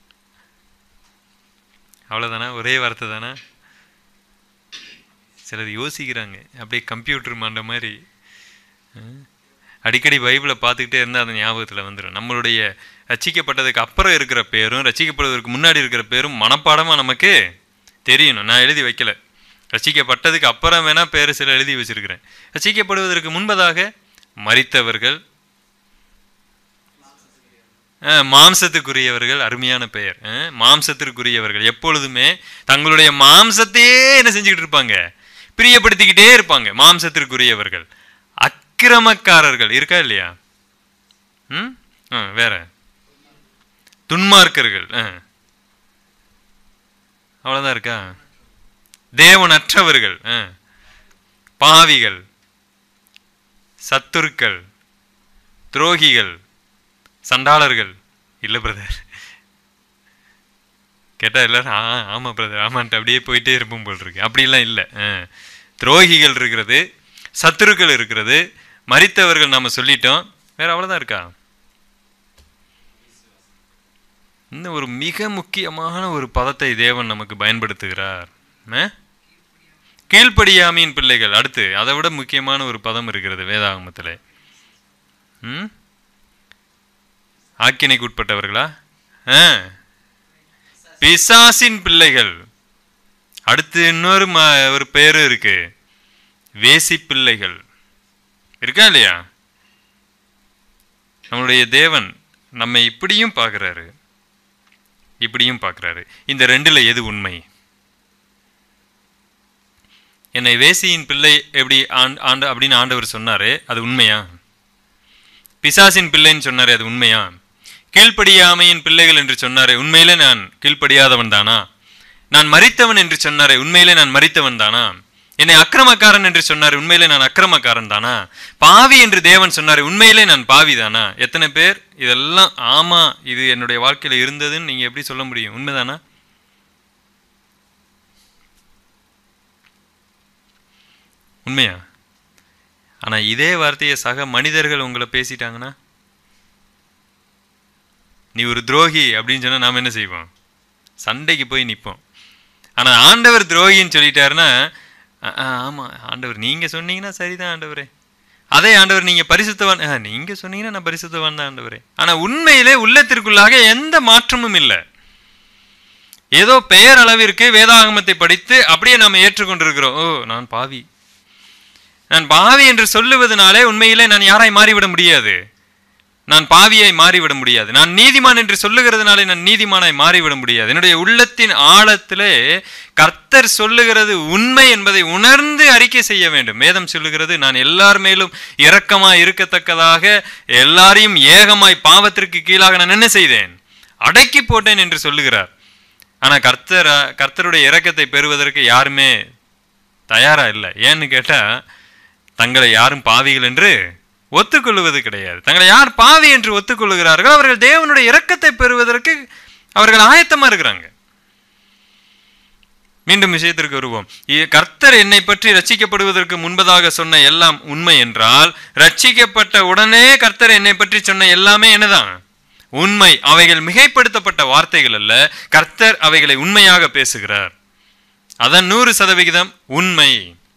அவ்வளவுதானா ஒரே வார்த்தை தானா சிலர் யோசிக்கிறாங்க அப்படியே கம்ப்யூட்டர் மாண்ட மாதிரி ஆ. அடிக்கடி பைபிளை பார்த்துக்கிட்டே இருந்தால் அந்த ஞாபகத்தில் வந்துடும் நம்மளுடைய ரச்சிக்கப்பட்டதுக்கு அப்புறம் இருக்கிற பேரும் ரச்சிக்கப்படுவதற்கு முன்னாடி இருக்கிற பேரும் மனப்பாடமாக நமக்கு தெரியணும் நான் எழுதி வைக்கல ரசிக்கப்பட்டதுக்கு அப்புறம் வேணா பேர் சில எழுதி வச்சிருக்கிறேன் ரசிக்கப்படுவதற்கு முன்பதாக மரித்தவர்கள் அஹ், மாம்சத்துக்குரியவர்கள் அருமையான பெயர் அஹ், மாம்சத்திற்குரியவர்கள் எப்பொழுதுமே தங்களுடைய மாம்சத்தையே என்ன செஞ்சுக்கிட்டு இருப்பாங்க பிரியப்படுத்திக்கிட்டே இருப்பாங்க மாம்சத்திற்குரியவர்கள் அக்கிரமக்காரர்கள் இருக்கா இல்லையா ம் ஆ, வேற துன்மார்க்கர்கள் ஆ. அவ்வளவுதான் இருக்கா தேவனற்றவர்கள் ஆ. பாவிகள் சத்துருக்கள் துரோகிகள் சண்டாளர்கள் இல்லை பிரதர் கேட்டா எல்லாரும் ஆ ஆமா பிரதர் ஆமான்ட்டு அப்படியே போயிட்டே இருப்போம் போல் இருக்கு அப்படிலாம் இல்லை ஆ. துரோகிகள் இருக்கிறது சத்துருக்கள் இருக்கிறது மரித்தவர்கள் நாம சொல்லிட்டோம் வேற அவ்வளவுதான் இருக்கா இன்னும் ஒரு மிக முக்கியமான ஒரு பதத்தை தேவன் நமக்கு பயன்படுத்துகிறார் ஆ? கீழ்ப்படியாமையின் பிள்ளைகள் அடுத்து அதை விட முக்கியமான ஒரு பதம் இருக்கிறது வேதாகமத்தில் ம் ஆக்கினைக்கு உட்பட்டவர்களா ஆ பிசாசின் பிள்ளைகள் அடுத்து இன்னொரு ம ஒரு பேரும் இருக்கு வேசி பிள்ளைகள் இருக்கா இல்லையா நம்மளுடைய தேவன் நம்மை இப்படியும் பார்க்குறாரு இப்படியும் பார்க்குறாரு இந்த ரெண்டுல எது உண்மை என்னை வேசியின் பிள்ளை எப்படி ஆண்டு ஆண்டு அப்படின்னு ஆண்டவர் சொன்னாரு அது உண்மையா பிசாசின் பிள்ளைன்னு சொன்னாரே அது உண்மையா கீழ்ப்படியாமையின் பிள்ளைகள் என்று சொன்னாரே உண்மையிலே நான் கீழ்ப்படியாதவன் தானா நான் மரித்தவன் என்று சொன்னாரே உண்மையிலே நான் மரித்தவன் தானா என்னை அக்கிரமக்காரன் என்று சொன்னார் உண்மையிலே நான் அக்கிரமக்காரன் தானா பாவி என்று தேவன் சொன்னார் உண்மையிலே நான் பாவி தானா எத்தனை பேர் இதெல்லாம் ஆமா இது என்னுடைய வாழ்க்கையில இருந்ததுன்னு நீங்க எப்படி சொல்ல முடியும் உண்மைதானா உண்மையா ஆனா இதே வார்த்தையை சக மனிதர்கள் உங்களை பேசிட்டாங்கன்னா நீ ஒரு துரோகி அப்படின்னு சொன்னா நாம என்ன செய்வோம் சண்டைக்கு போய் நிற்போம் ஆனா ஆண்டவர் துரோகின்னு சொல்லிட்டாருன்னா "அ, ஆ, ஆமா ஆண்டவர் நீங்க சொன்னீங்கன்னா சரிதான் ஆண்டவரே அதே ஆண்டவர் நீங்க பரிசுத்தவான் "ஆ, நீங்க சொன்னீங்கன்னா நான் பரிசுத்தவான் தான் ஆண்டவரே ஆனா உண்மையிலே உள்ளத்திற்குள்ளாக எந்த மாற்றமும் இல்லை ஏதோ பெயர் அளவிற்கு வேதாகமத்தை படித்து அப்படியே நாம் ஏற்றுக்கொண்டிருக்கிறோம் ஓ நான் பாவி நான் பாவி என்று சொல்லுவதனாலே உண்மையிலே நான் யாராய் மாறிவிட முடியாது நான் பாவியை மாறிவிட முடியாது நான் நீதிமான் என்று சொல்லுகிறதுனாலே நான் நீதிமானாய் மாறிவிட முடியாது என்னுடைய உள்ளத்தின் ஆழத்திலே கர்த்தர் சொல்லுகிறது உண்மை என்பதை உணர்ந்து அறிக்கை செய்ய வேண்டும் வேதம் சொல்லுகிறது நான் எல்லார் மேலும் இரக்கமாய் இருக்கத்தக்கதாக எல்லாரையும் ஏகமாய் பாவத்திற்கு கீழாக நான் என்ன செய்தேன் அடக்கி போட்டேன் என்று சொல்லுகிறார் ஆனா கர்த்தர் கர்த்தருடைய இரக்கத்தை பெறுவதற்கு யாருமே தயாரா இல்லை ஏன்னு கேட்டா தங்களை யாரும் பாவிகள் என்று ஒத்துக்கொள்வது கிடையாது தங்களை யார் பாவி என்று ஒத்துக்கொள்ளுகிறார்கள் அவர்கள் தேவனுடைய இரக்கத்தை பெறுவதற்கு அவர்கள் ஆயத்தமா இருக்கிறாங்க மீண்டும் விஷயத்திற்கு வருவோம் இ- கர்த்தர் என்னை பற்றி ரட்சிக்கப்படுவதற்கு முன்பதாக சொன்ன எல்லாம் உண்மை என்றால் ரட்சிக்கப்பட்ட உடனே கர்த்தர் என்னை பற்றி சொன்ன எல்லாமே என்னதான் உண்மை அவைகள் மிகைப்படுத்தப்பட்ட வார்த்தைகள் அல்ல கர்த்தர் அவைகளை உண்மையாக பேசுகிறார் அதன் நூறு சதவிகிதம் உண்மை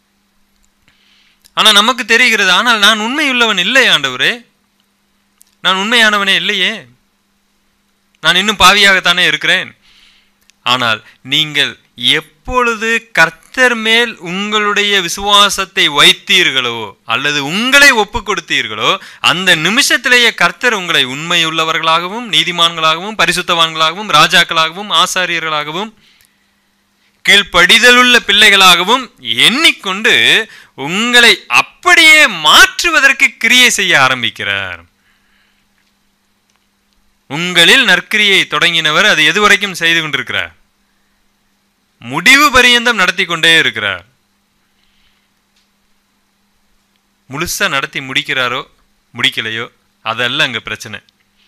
ஆனா நமக்கு தெரிகிறது ஆனால் நான் உண்மையுள்ளவன் இல்லை ஆண்டவரே நான் உண்மையானவனே இல்லையே நான் இன்னும் பாவியாகத்தானே இருக்கிறேன் ஆனால் நீங்கள் எப்பொழுது கர்த்தர் மேல் உங்களுடைய விசுவாசத்தை வைத்தீர்களோ அல்லது உங்களை ஒப்பு கொடுத்தீர்களோ அந்த நிமிஷத்திலேயே கர்த்தர் உங்களை உண்மையுள்ளவர்களாகவும் நீதிமான்களாகவும் பரிசுத்தவான்களாகவும் ராஜாக்களாகவும் ஆசாரியர்களாகவும் கீழ்ப்படிதலுள்ள பிள்ளைகளாகவும் எண்ணிக்கொண்டு உங்களை அப்படியே மாற்றுவதற்கு கிரியை செய்ய ஆரம்பிக்கிறார் உங்களில் நற்கிரியை தொடங்கினவர் அது எதுவரைக்கும் செய்து கொண்டிருக்கிறார் முடிவு பரியந்தம் நடத்தி கொண்டே இருக்கிறார் முழுசா நடத்தி முடிக்கிறாரோ முடிக்கலையோ அதல்ல அங்க பிரச்சனை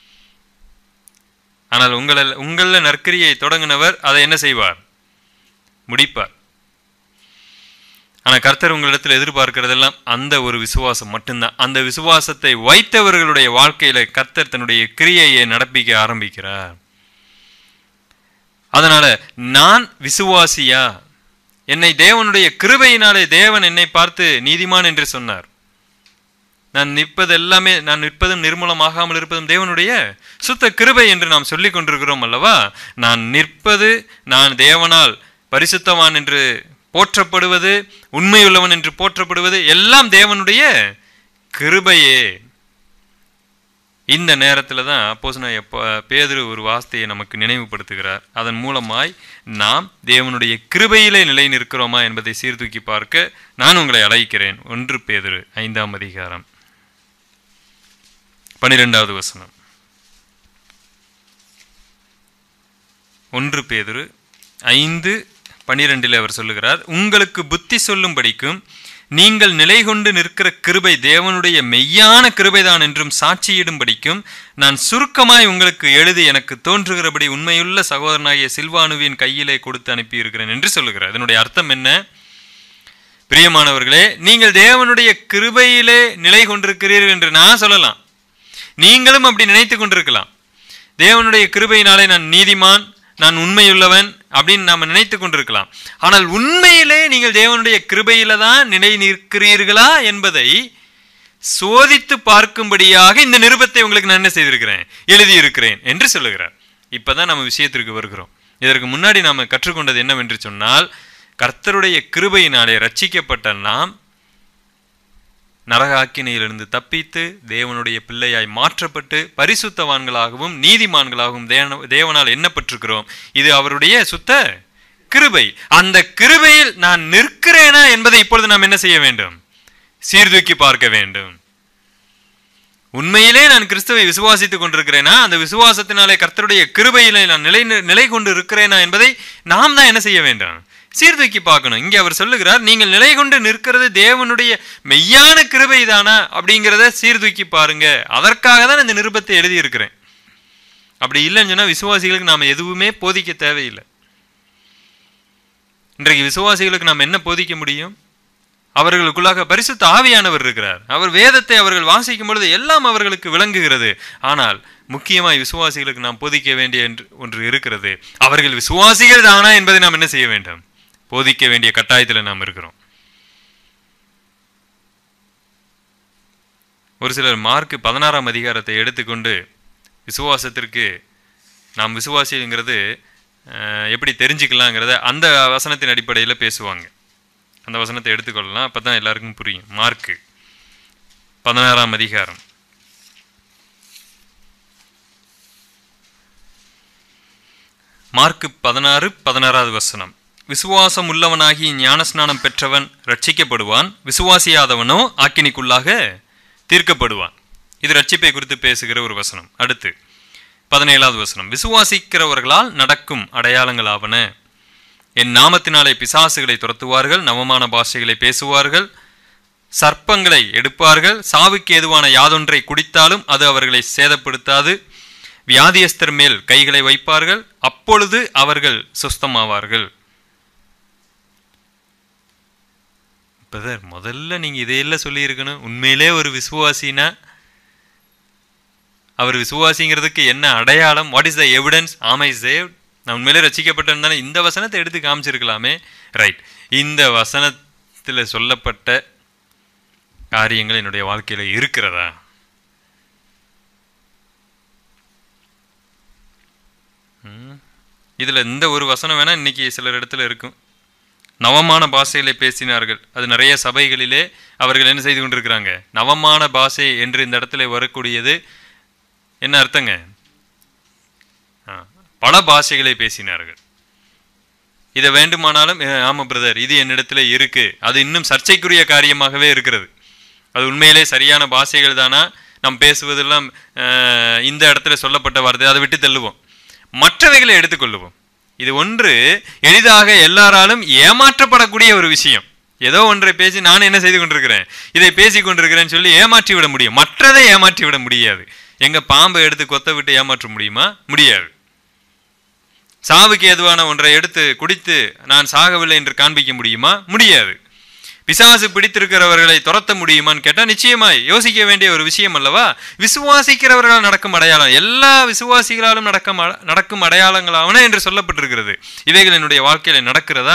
ஆனால் உங்கள உங்கள நற்கிரியை தொடங்கினவர் அதை என்ன செய்வார் முடிப்பார் ஆனா கர்த்தர் உங்களிடத்தில் எதிர்பார்க்கிறதெல்லாம் அந்த ஒரு விசுவாசம் மட்டும்தான் அந்த விசுவாசத்தை வைத்தவர்களுடைய வாழ்க்கையில கர்த்தர் தன்னுடைய கிரியையை நடப்பிக்க ஆரம்பிக்கிறார் அதனால நான் விசுவாசியா என்னை தேவனுடைய கிருபையினாலே தேவன் என்னை பார்த்து நீதிமான் என்று சொன்னார் நான் நிற்பது எல்லாமே நான் நிற்பதும் நிர்மூலமாகாமல் இருப்பதும் தேவனுடைய சுத்த கிருபை என்று நாம் சொல்லிக் கொண்டிருக்கிறோம் அல்லவா நான் நிற்பது நான் தேவனால் பரிசுத்தவான் என்று போற்றப்படுவது உண்மையுள்ளவன் என்று போற்றப்படுவது எல்லாம் தேவனுடைய கிருபையே இந்த நேரத்தில் தான் அப்போஸ் பேதுரு ஒரு வார்த்தையை நமக்கு நினைவுபடுத்துகிறார் அதன் மூலமாய் நாம் தேவனுடைய கிருபையிலே நிலை நிற்கிறோமா என்பதை சீர்தூக்கி பார்க்க நான் உங்களை அழைக்கிறேன் ஒன்று பேதுரு ஐந்தாம் அதிகாரம் பனிரெண்டாவது வசனம் ஒன்று பேதுரு ஐந்து பனிரெண்டில் அவர் சொல்லுகிறார் உங்களுக்கு புத்தி சொல்லும்படிக்கும் நீங்கள் நிலை கொண்டு நிற்கிற கிருபை தேவனுடைய மெய்யான கிருபைதான் என்றும் சாட்சியிடும்படிக்கும் நான் சுருக்கமாய் உங்களுக்கு எழுதி எனக்கு தோன்றுகிறபடி உண்மையுள்ள சகோதரனாகிய சில்வானுவின் கையிலே கொடுத்து அனுப்பியிருக்கிறேன் என்று சொல்லுகிறார் இதனுடைய அர்த்தம் என்ன பிரியமானவர்களே நீங்கள் தேவனுடைய கிருபையிலே நிலை கொண்டிருக்கிறீர்கள் என்று நான் சொல்லலாம் நீங்களும் அப்படி நினைத்து கொண்டிருக்கலாம் தேவனுடைய கிருபையினாலே நான் நீதிமான் நான் உண்மையுள்ளவன் அப்படின்னு நாம நினைத்து கொண்டிருக்கலாம் ஆனால் உண்மையிலே நீங்கள் தேவனுடைய கிருபையில தான் நிலை நிற்கிறீர்களா என்பதை சோதித்து பார்க்கும்படியாக இந்த நிருபத்தை உங்களுக்கு நான் என்ன செய்திருக்கிறேன் எழுதியிருக்கிறேன் என்று சொல்லுகிறார் இப்பதான் நம்ம விஷயத்திற்கு வருகிறோம் இதற்கு முன்னாடி நாம கற்றுக்கொண்டது என்னவென்று சொன்னால் கர்த்தருடைய கிருபையினாலே ரட்சிக்கப்பட்ட நாம் நரகாக்கினையிலிருந்து தப்பித்து தேவனுடைய பிள்ளையாய் மாற்றப்பட்டு பரிசுத்தவான்களாகவும் நீதிமான்களாகவும் தேவன- தேவனால் எண்ணப்பட்டிருக்கிறோம் இது அவருடைய சுத்த கிருபை அந்த கிருபையில் நான் நிற்கிறேனா என்பதை இப்பொழுது நாம் என்ன செய்ய வேண்டும் சீர்தூக்கி பார்க்க வேண்டும் உண்மையிலே நான் கிறிஸ்துவை விசுவாசித்துக் கொண்டிருக்கிறேனா அந்த விசுவாசத்தினாலே கர்த்தருடைய கிருபையிலே நான் நிலை நிலை கொண்டு இருக்கிறேனா என்பதை நாம் தான் என்ன செய்ய வேண்டும் சீர்தூக்கி பார்க்கணும் இங்கே அவர் சொல்லுகிறார் நீங்கள் நிலை கொண்டு நிற்கிறது தேவனுடைய மெய்யான கிருபை தானா அப்படிங்கிறத சீர்தூக்கி பாருங்க அதற்காக தான் இந்த நிருபத்தை எழுதியிருக்கிறேன் அப்படி இல்லைன்னு சொன்னா விசுவாசிகளுக்கு நாம் எதுவுமே போதிக்க தேவையில்லை இன்றைக்கு விசுவாசிகளுக்கு நாம் என்ன போதிக்க முடியும் அவர்களுக்குள்ளாக பரிசுத்த ஆவியானவர் இருக்கிறார் அவர் வேதத்தை அவர்கள் வாசிக்கும் பொழுது எல்லாம் அவர்களுக்கு விளங்குகிறது ஆனால் முக்கியமாய் விசுவாசிகளுக்கு நாம் போதிக்க வேண்டிய என்று- ஒன்று இருக்கிறது அவர்கள் விசுவாசிகள் தானா என்பதை நாம் என்ன செய்ய வேண்டும் போதிக்க வேண்டிய கட்டாயத்தில் நாம் இருக்கிறோம் ஒரு சிலர் மார்க் பதினாறாம் அதிகாரத்தை எடுத்துக்கொண்டு விசுவாசத்திற்கு நாம் விசுவாசிங்கிறது அஹ், எப்படி தெரிஞ்சுக்கலாங்கிறத அந்த வசனத்தின் அடிப்படையில் பேசுவாங்க அந்த வசனத்தை எடுத்துக்கொள்ளலாம் அப்போ தான் எல்லாருக்கும் புரியும் மார்க்கு பதினாறாம் அதிகாரம் மார்க்கு பதினாறு பதினாறாவது வசனம் விசுவாசம் உள்ளவனாகி ஞானஸ்நானம் பெற்றவன் ரட்சிக்கப்படுவான் விசுவாசியாதவனோ ஆக்கினிக்குள்ளாக தீர்க்கப்படுவான் இது ரட்சிப்பை குறித்து பேசுகிற ஒரு வசனம் அடுத்து பதினேழாவது வசனம் விசுவாசிக்கிறவர்களால் நடக்கும் அடையாளங்களாவன என் நாமத்தினாலே பிசாசுகளை துரத்துவார்கள் நவமான பாஷைகளை பேசுவார்கள் சர்ப்பங்களை எடுப்பார்கள் சாவுக்கு ஏதுவான யாதொன்றை குடித்தாலும் அது அவர்களை சேதப்படுத்தாது வியாதியஸ்தர் மேல் கைகளை வைப்பார்கள் அப்பொழுது அவர்கள் சுஸ்தமாவார்கள் பிரதர் முதல்ல நீங்க இதையெல்லாம் சொல்லியிருக்கணும் உண்மையிலே ஒரு விசுவாசினா அவர் விசுவாசிங்கிறதுக்கு என்ன அடையாளம் what is the evidence am I save நான் உண்மையிலே ரசிக்கப்பட்டேன் தானே இந்த வசனத்தை எடுத்து காமிச்சிருக்கலாமே ரைட் இந்த வசனத்தில் சொல்லப்பட்ட காரியங்கள் என்னுடைய வாழ்க்கையில இருக்கிறதா ம். இதில் இந்த ஒரு வசனம் வேணால் இன்னைக்கு சிலர் இடத்துல இருக்கும் நவமான பாஷையிலே பேசினார்கள் அது நிறைய சபைகளிலே அவர்கள் என்ன செய்து கொண்டிருக்கிறாங்க நவமான பாஷை என்று இந்த இடத்துல வரக்கூடியது என்ன அர்த்தங்க ஆ, பல பாஷைகளை பேசினார்கள் இதை வேண்டுமானாலும் "அஹ், ஆமா பிரதர் இது என்னிடத்துல இருக்கு அது இன்னும் சர்ச்சைக்குரிய காரியமாகவே இருக்கிறது அது உண்மையிலே சரியான பாஷைகள் தானா நாம் பேசுவதெல்லாம் அஹ், இந்த இடத்துல சொல்லப்பட்ட வார்த்தை அதை விட்டு தள்ளுவோம் மற்றவைகளை எடுத்துக்கொள்ளுவோம் இது ஒன்று எளிதாக எல்லாராலும் ஏமாற்றப்படக்கூடிய ஒரு விஷயம் ஏதோ ஒன்றை பேசி நான் என்ன செய்து கொண்டிருக்கிறேன் இதை பேசி கொண்டிருக்கிறேன்னு சொல்லி ஏமாற்றி விட முடியும் மற்றதை ஏமாற்றி விட முடியாது எங்க பாம்பை எடுத்து கொத்த விட்டு ஏமாற்ற முடியுமா முடியாது சாவுக்கு ஏதுவான ஒன்றை எடுத்து குடித்து நான் சாகவில்லை என்று காண்பிக்க முடியுமா முடியாது பிசாசு பிடித்திருக்கிறவர்களை துரத்த முடியுமான்னு கேட்டா நிச்சயமாய் யோசிக்க வேண்டிய ஒரு விஷயம் அல்லவா விசுவாசிக்கிறவர்களால் நடக்கும் அடையாளம் எல்லா விசுவாசிகளாலும் நடக்கும் அ- நடக்கும் அடையாளங்களாவன என்று சொல்லப்பட்டிருக்கிறது இவைகள் என்னுடைய வாழ்க்கையில நடக்கிறதா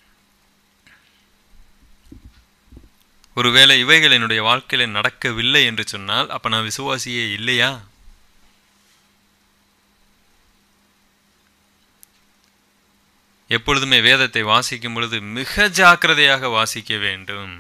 ஒருவேளை இவைகள் என்னுடைய வாழ்க்கையில நடக்கவில்லை என்று சொன்னால் அப்ப நான் விசுவாசியே இல்லையா எப்பொழுதுமே வேதத்தை வாசிக்கும் பொழுது மிக ஜாக்கிரதையாக வாசிக்க வேண்டும்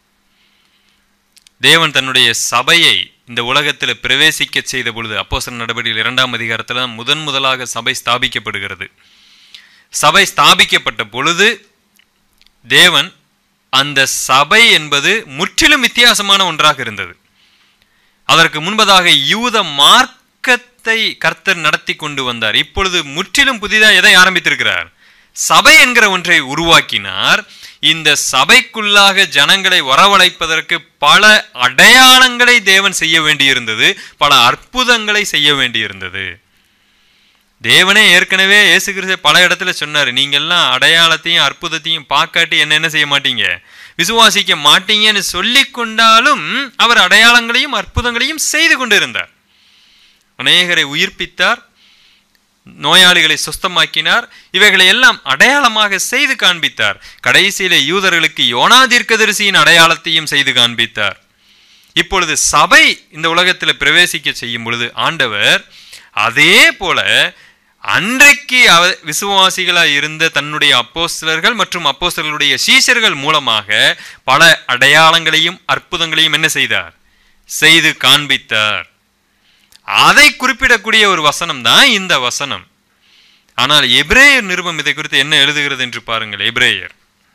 தேவன் தன்னுடைய சபையை இந்த உலகத்தில் பிரவேசிக்க செய்த பொழுது அப்போஸ்தலர் நடவடிக்கைகள் இரண்டாம் அதிகாரத்தில் தான் முதன் முதலாக சபை ஸ்தாபிக்கப்படுகிறது சபை ஸ்தாபிக்கப்பட்ட பொழுது தேவன் அந்த சபை என்பது முற்றிலும் வித்தியாசமான ஒன்றாக இருந்தது அதற்கு முன்பதாக யூத மார்க்கத்தை கர்த்தர் நடத்தி கொண்டு வந்தார் இப்பொழுது முற்றிலும் புதிதாக எதை ஆரம்பித்திருக்கிறார் சபை என்கிற ஒன்றை உருவாக்கினார் இந்த சபைக்குள்ளாக ஜனங்களை வரவழைப்பதற்கு பல அடையாளங்களை தேவன் செய்ய வேண்டியிருந்தது பல அற்புதங்களை செய்ய வேண்டியிருந்தது தேவனே ஏற்கனவே இயேசு கிறிஸ்து பல இடத்துல சொன்னார் நீங்கெல்லாம் அடையாளத்தையும் அற்புதத்தையும் பார்க்காட்டி என்ன என்ன செய்ய மாட்டீங்க விசுவாசிக்க மாட்டீங்கன்னு சொல்லி கொண்டாலும் அவர் அடையாளங்களையும் அற்புதங்களையும் செய்து கொண்டிருந்தார் அநேகரை உயிர்ப்பித்தார் நோயாளிகளை சுஸ்தமாக்கினார் இவைகளை எல்லாம் அடையாளமாக செய்து காண்பித்தார் கடைசியில யூதர்களுக்கு யோனா தீர்க்கதரிசியின் அடையாளத்தையும் செய்து காண்பித்தார் இப்பொழுது சபை இந்த உலகத்தில் பிரவேசிக்க செய்யும் பொழுது ஆண்டவர் அதே போல அன்றைக்கு அவ விசுவாசிகளாய் இருந்த தன்னுடைய அப்போஸ்தலர்கள் மற்றும் அப்போஸ்தலர்களுடைய சீஷர்கள் மூலமாக பல அடையாளங்களையும் அற்புதங்களையும் என்ன செய்தார் செய்து காண்பித்தார் அதை குறிப்பிடக்கூடிய ஒரு வசனம் தான் இந்த வசனம் ஆனால் எபிரேயர் நிருபம் இதை குறித்து என்ன எழுதுகிறது என்று பாருங்கள் எபிரேயர்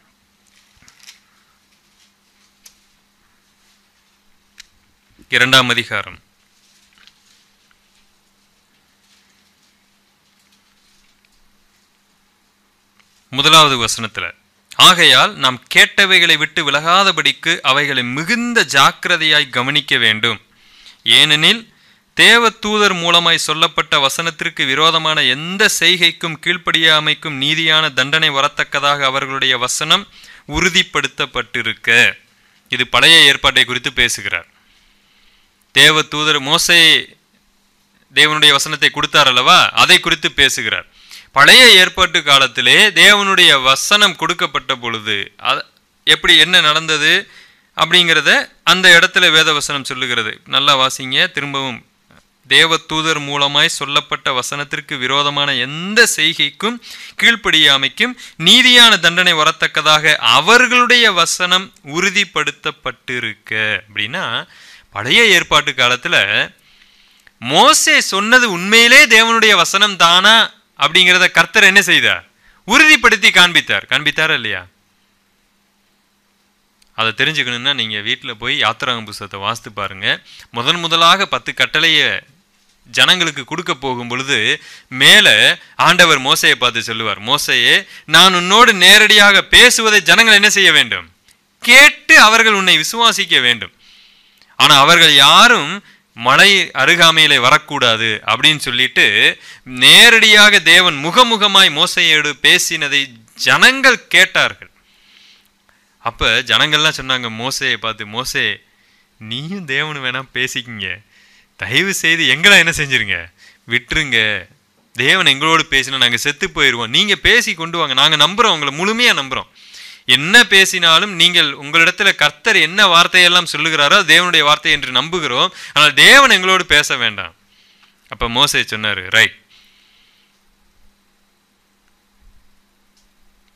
இரண்டாம் அதிகாரம் முதலாவது வசனத்துல ஆகையால் நாம் கேட்டவைகளை விட்டு விலகாதபடிக்கு அவைகளை மிகுந்த ஜாக்கிரதையாய் கவனிக்க வேண்டும் ஏனெனில் தேவ தூதர் மூலமாய் சொல்லப்பட்ட வசனத்திற்கு விரோதமான எந்த செய்கைக்கும் கீழ்ப்படியாமைக்கும் நீதியான தண்டனை வரத்தக்கதாக அவர்களுடைய வசனம் உறுதிப்படுத்தப்பட்டிருக்க இது பழைய ஏற்பாட்டை குறித்து பேசுகிறார் தேவ தூதர் மோசே தேவனுடைய வசனத்தை கொடுத்தார் அல்லவா அதை குறித்து பேசுகிறார் பழைய ஏற்பாட்டு காலத்திலே தேவனுடைய வசனம் கொடுக்கப்பட்ட பொழுது அ- எப்படி என்ன நடந்தது அப்படிங்கிறத அந்த இடத்துல வேத வசனம் சொல்லுகிறது நல்லா வாசிங்க திரும்பவும் தேவ தூதர் மூலமாய் சொல்லப்பட்ட வசனத்திற்கு விரோதமான எந்த செய்கைக்கும் கீழ்ப்படியாமைக்கும் நீதியான தண்டனை வரத்தக்கதாக அவர்களுடைய வசனம் உறுதிப்படுத்தப்பட்டிருக்க அப்படின்னா பழைய ஏற்பாட்டு காலத்துல மோசே சொன்னது உண்மையிலே தேவனுடைய வசனம் தானா அப்படிங்கிறத கர்த்தர் என்ன செய்தார் உறுதிப்படுத்தி காண்பித்தார் காண்பித்தாரா இல்லையா அதை தெரிஞ்சுக்கணும்னா நீங்க வீட்டில் போய் யாத்திராகம் புஸ்தகத்தை வாசித்து பாருங்க முதன் முதலாக பத்து கட்டளையை ஜனங்களுக்கு கொடுக்க போகும் பொழுது மேலே ஆண்டவர் மோசையை பார்த்து சொல்லுவார் மோசையே நான் உன்னோடு நேரடியாக பேசுவதை ஜனங்கள் என்ன செய்ய வேண்டும் கேட்டு அவர்கள் உன்னை விசுவாசிக்க வேண்டும் ஆனா அவர்கள் யாரும் மலை அருகாமையிலே வரக்கூடாது அப்படின்னு சொல்லிட்டு நேரடியாக தேவன் முகமுகமாய் மோசையோடு பேசினதை ஜனங்கள் கேட்டார்கள் அப்ப ஜனங்கள்லாம் சொன்னாங்க மோசையை பார்த்து மோசே நீயும் தேவனு வேணா பேசிக்கிங்க தயவு செய்து எங்களை என்ன செஞ்சிருங்க விட்டுருங்க தேவன் எங்களோடு பேசினா நாங்க செத்து போயிடுவோம் நீங்க பேசி கொண்டு வாங்க நாங்க நம்புறோம் உங்களை முழுமையா நம்புறோம் என்ன பேசினாலும் நீங்கள் உங்களிடத்துல கர்த்தர் என்ன வார்த்தையெல்லாம் சொல்லுகிறாரோ அது தேவனுடைய வார்த்தை என்று நம்புகிறோம் ஆனால் தேவன் எங்களோடு பேச வேண்டாம் அப்ப மோசே சொன்னாரு ரைட்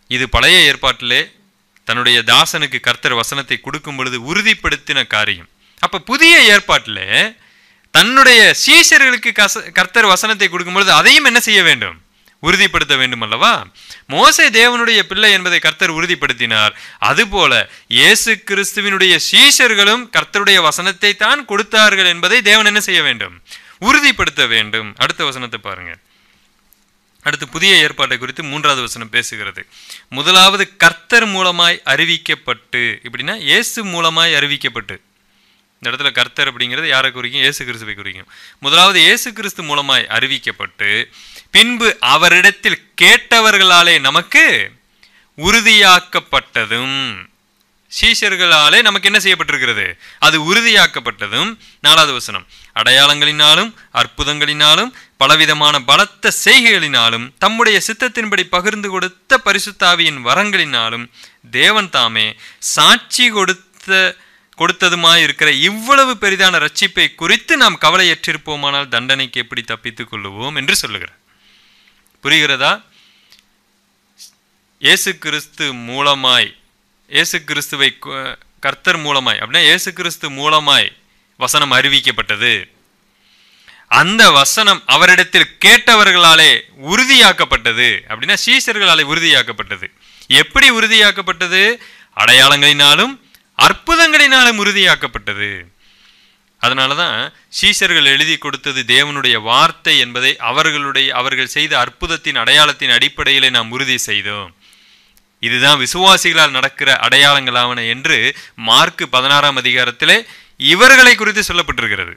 இது பழைய ஏற்பாட்டிலே தன்னுடைய தாசனுக்கு கர்த்தர் வசனத்தை கொடுக்கும் பொழுது உறுதிப்படுத்தின காரியம் அப்ப புதிய ஏற்பாட்டிலே தன்னுடைய சீஷர்களுக்கு கச கர்த்தர் வசனத்தை கொடுக்கும் பொழுது அதையும் என்ன செய்ய வேண்டும் உறுதிப்படுத்த வேண்டும் அல்லவா மோசே தேவனுடைய பிள்ளை என்பதை கர்த்தர் உறுதிப்படுத்தினார் அதுபோல இயேசு கிறிஸ்துவினுடைய சீஷர்களும் கர்த்தருடைய வசனத்தை தான் கொடுத்தார்கள் என்பதை தேவன் என்ன செய்ய வேண்டும் உறுதிப்படுத்த வேண்டும் அடுத்த வசனத்தை பாருங்க அடுத்து புதிய ஏற்பாட்டை குறித்து மூன்றாவது வசனம் பேசுகிறது முதலாவது கர்த்தர் மூலமாய் அறிவிக்கப்பட்டு இப்படின்னா இயேசு மூலமாய் அறிவிக்கப்பட்டு இந்த இடத்துல கர்த்தர் அப்படிங்கிறது யாரை குறிக்கும் இயேசு கிறிஸ்துவை குறிக்கும் முதலாவது இயேசு கிறிஸ்து மூலமாய் அறிவிக்கப்பட்டு பின்பு அவரிடத்தில் கேட்டவர்களாலே நமக்கு உறுதியாக்கப்பட்டதும் சீஷர்களாலே நமக்கு என்ன செய்யப்பட்டிருக்கிறது அது உறுதியாக்கப்பட்டதும் நாலாவது வசனம் அடையாளங்களினாலும் அற்புதங்களினாலும் பலவிதமான பலத்த செய்கைகளினாலும் தம்முடைய சித்தத்தின்படி பகிர்ந்து கொடுத்த பரிசுத்தாவியின் வரங்களினாலும் தேவன் தாமே சாட்சி கொடுத்த கொடுத்ததுமாய் இருக்கிற இவ்வளவு பெரிதான ரட்சிப்பை குறித்து நாம் கவலையற்றிருப்போமானால் தண்டனைக்கு எப்படி தப்பித்துக் கொள்ளுவோம் என்று சொல்லுகிறார் புரிகிறதா இயேசு கிறிஸ்து மூலமாய் இயேசு கிறிஸ்துவை கு- கர்த்தர் மூலமாய் அப்படின்னா இயேசு கிறிஸ்து மூலமாய் வசனம் அறிவிக்கப்பட்டது அந்த வசனம் அவரிடத்தில் கேட்டவர்களாலே உறுதியாக்கப்பட்டது அப்படின்னா சீஷர்களாலே உறுதியாக்கப்பட்டது எப்படி உறுதியாக்கப்பட்டது அடையாளங்களினாலும் அற்புதங்களினாலும் உறுதியாக்கப்பட்டது அதனால தான் சீஷர்கள் எழுதி கொடுத்தது தேவனுடைய வார்த்தை என்பதை அவர்களுடைய அவர்கள் செய்த அற்புதத்தின் அடையாளத்தின் அடிப்படையிலே நாம் உறுதி செய்தோம் இதுதான் விசுவாசிகளால் நடக்கிற அடையாளங்களாவன என்று மார்க்கு பதினாறாம் அதிகாரத்திலே இவர்களை குறித்து சொல்லப்பட்டிருக்கிறது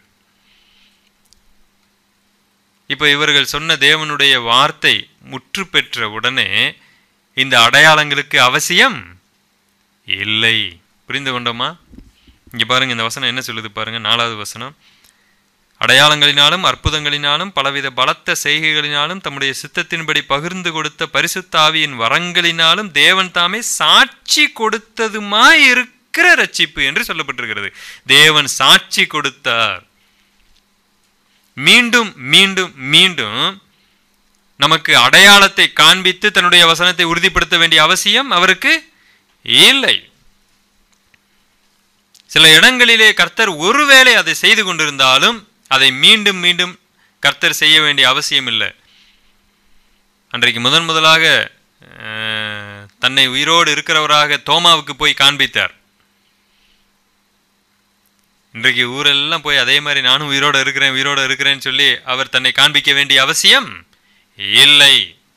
இப்போ இவர்கள் சொன்ன தேவனுடைய வார்த்தை முற்று பெற்ற உடனே இந்த அடையாளங்களுக்கு அவசியம் இல்லை புரிந்து கொண்டோமா இங்க பாருங்க இந்த வசனம் என்ன சொல்லுது பாருங்க நாலாவது வசனம் அடையாளங்களினாலும் அற்புதங்களினாலும் பலவித பலத்த செய்கைகளினாலும் தம்முடைய சித்தத்தின்படி பகிர்ந்து கொடுத்த பரிசுத்த ஆவியின் வரங்களினாலும் தேவன் தாமே சாட்சி கொடுத்ததுமாய் இருக்கிற ரட்சிப்பு என்று சொல்லப்பட்டிருக்கிறது தேவன் சாட்சி கொடுத்தார் மீண்டும் மீண்டும் மீண்டும் நமக்கு அடையாளத்தை காண்பித்து தன்னுடைய வசனத்தை உறுதிப்படுத்த வேண்டிய அவசியம் அவருக்கு இல்லை சில இடங்களிலே கர்த்தர் ஒருவேளை அதை செய்து கொண்டிருந்தாலும் அதை மீண்டும் மீண்டும் கர்த்தர் செய்ய வேண்டிய அவசியம் இல்லை அன்றைக்கு முதன் முதலாக அஹ், தன்னை உயிரோடு இருக்கிறவராக தோமாவுக்கு போய் காண்பித்தார் இன்றைக்கு ஊரெல்லாம் போய் அதே மாதிரி நானும் உயிரோட இருக்கிறேன் உயிரோட இருக்கிறேன்னு சொல்லி அவர் தன்னை காண்பிக்க வேண்டிய அவசியம் இல்லை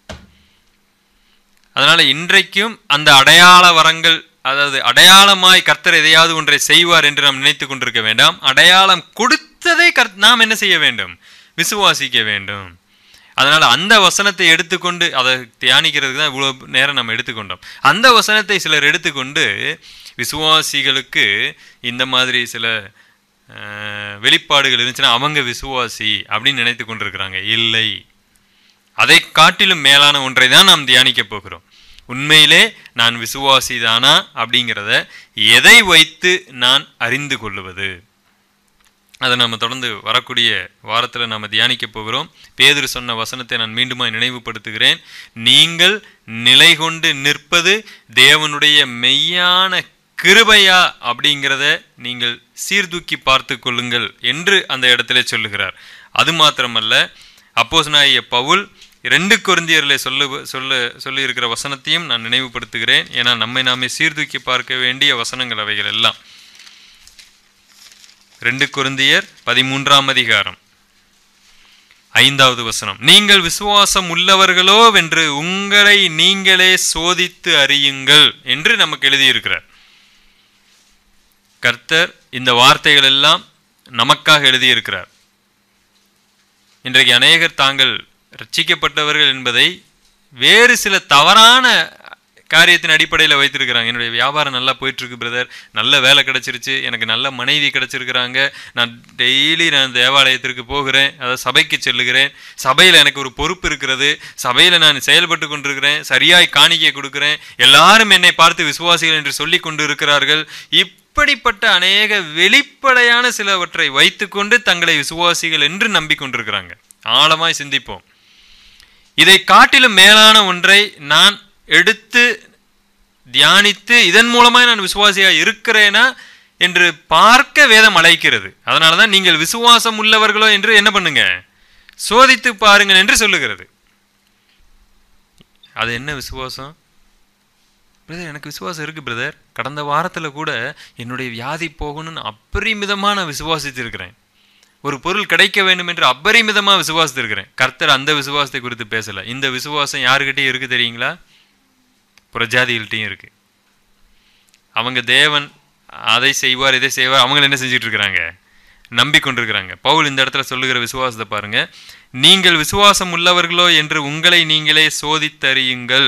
அதனால இன்றைக்கும் அந்த அடையாள வரங்கள் அதாவது அடையாளமாய் கர்த்தர் எதையாவது ஒன்றை செய்வார் என்று நாம் நினைத்து கொண்டிருக்க வேண்டாம் அடையாளம் கொடுத்ததை கர் நாம் என்ன செய்ய வேண்டும் விசுவாசிக்க வேண்டும் அதனால அந்த வசனத்தை எடுத்துக்கொண்டு அதை தியானிக்கிறதுக்கு தான் இவ்வளோ நேரம் நம்ம எடுத்துக்கொண்டோம் அந்த வசனத்தை சிலர் எடுத்துக்கொண்டு விசுவாசிகளுக்கு இந்த மாதிரி சில அஹ், வெளிப்பாடுகள் இருந்துச்சுன்னா அவங்க விசுவாசி அப்படின்னு நினைத்து கொண்டிருக்கிறாங்க இல்லை அதை காட்டிலும் மேலான ஒன்றை தான் நாம் தியானிக்க போகிறோம் உண்மையிலே நான் விசுவாசி தானா அப்படிங்கிறத எதை வைத்து நான் அறிந்து கொள்ளுவது அதை நம்ம தொடர்ந்து வரக்கூடிய வாரத்தில் நாம் தியானிக்க போகிறோம் பேதுரு சொன்ன வசனத்தை நான் மீண்டுமாய் நினைவுபடுத்துகிறேன் நீங்கள் நிலை கொண்டு நிற்பது தேவனுடைய மெய்யான கிருபையா அப்படிங்கிறத நீங்கள் சீர்தூக்கி பார்த்து கொள்ளுங்கள் என்று அந்த இடத்துல சொல்லுகிறார் அது மாத்திரமல்ல அப்போஸ்தலனாகிய பவுல் ரெண்டு கொரிந்தியரில் சொல்ல சொல்ல சொல்லி இருக்கிற வசனத்தையும் நான் நினைவுபடுத்துகிறேன் ஏன்னா நம்மை நாமே சீர்தூக்கி பார்க்க வேண்டிய வசனங்கள் அவைகள் எல்லாம் ரெண்டு கொரிந்தியர் பதிமூன்றாம் அதிகாரம் ஐந்தாவது வசனம் நீங்கள் விசுவாசம் உள்ளவர்களோ வென்று உங்களை நீங்களே சோதித்து அறியுங்கள் என்று நமக்கு எழுதியிருக்கிறார் கர்த்தர் இந்த வார்த்தைகள் எல்லாம் நமக்காக எழுதியிருக்கிறார் இன்றைக்கு அநேகர் தாங்கள் ரட்சிக்கப்பட்டவர்கள் என்பதை வேறு சில தவறான காரியத்தின் அடிப்படையில் வைத்திருக்கிறாங்க என்னுடைய வியாபாரம் நல்லா போயிட்டு இருக்கு பிரதர் நல்ல வேலை கிடைச்சிருச்சு எனக்கு நல்ல மனைவி கிடைச்சிருக்கிறாங்க நான் டெய்லி நான் தேவாலயத்திற்கு போகிறேன் அதாவது சபைக்கு செல்லுகிறேன் சபையில் எனக்கு ஒரு பொறுப்பு இருக்கிறது சபையில் நான் செயல்பட்டு கொண்டிருக்கிறேன் சரியாய் காணிக்கை கொடுக்கிறேன் எல்லாரும் என்னை பார்த்து விசுவாசிகள் என்று சொல்லி கொண்டு இருக்கிறார்கள் இப்படிப்பட்ட அநேக வெளிப்படையான சிலவற்றை வைத்துக்கொண்டு தங்களை விசுவாசிகள் என்று நம்பிக்கொண்டிருக்கிறாங்க ஆழமாய் சிந்திப்போம் இதை காட்டிலும் மேலான ஒன்றை நான் எடுத்து தியானித்து இதன் மூலமாக நான் விசுவாசியாக இருக்கிறேனா என்று பார்க்க வேதம் அழைக்கிறது அதனால தான் நீங்கள் விசுவாசம் உள்ளவர்களோ என்று என்ன பண்ணுங்க சோதித்து பாருங்கள் என்று சொல்லுகிறது அது என்ன விசுவாசம் பிரதர் எனக்கு விசுவாசம் இருக்கு பிரதர் கடந்த வாரத்தில் கூட என்னுடைய வியாதி போகணும்னு அப்பரிமிதமாக நான் விசுவாசித்திருக்கிறேன் ஒரு பொருள் கிடைக்க வேண்டும் என்று அப்பரிமிதமாக விசுவாசித்திருக்கிறேன் கர்த்தர் அந்த விசுவாசத்தை குறித்து பேசலை இந்த விசுவாசம் யாருக்கிட்டையும் இருக்கு தெரியுங்களா புறஜாதிகள்கிட்டையும் இருக்கு அவங்க தேவன் அதை செய்வார் இதை செய்வார் அவங்க என்ன செஞ்சுட்டு இருக்கிறாங்க நம்பிக்கொண்டிருக்கிறாங்க பவுல் இந்த இடத்துல சொல்லுகிற விசுவாசத்தை பாருங்க நீங்கள் விசுவாசம் உள்ளவர்களோ என்று உங்களை நீங்களே சோதித்தறியுங்கள்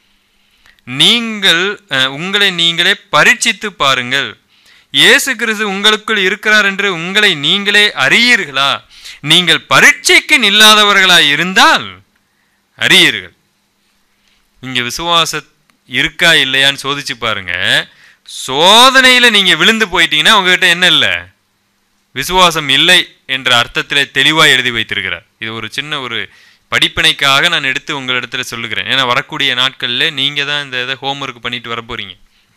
நீங்கள் அஹ், உங்களை நீங்களே பரீட்சித்து பாருங்கள் இயேசு கிறிஸ்து உங்களுக்குள் இருக்கிறார் என்று உங்களை நீங்களே அறியீர்களா நீங்கள் பரீட்சைக்கு நில்லாதவர்களாய் இருந்தால் அறியீர்கள் இங்க விசுவாச இருக்கா இல்லையான்னு சோதிச்சு பாருங்க சோதனையில நீங்க விழுந்து போயிட்டீங்கன்னா உங்ககிட்ட என்ன இல்லை விசுவாசம் இல்லை என்ற அர்த்தத்திலே தெளிவாக எழுதி வைத்திருக்கிறார் இது ஒரு சின்ன ஒரு படிப்பினைக்காக நான் எடுத்து உங்களிடத்துல சொல்லுகிறேன் ஏன்னா வரக்கூடிய நாட்களில் நீங்கள் தான் இந்த இதை ஹோம்ஒர்க் பண்ணிட்டு வர போறீங்க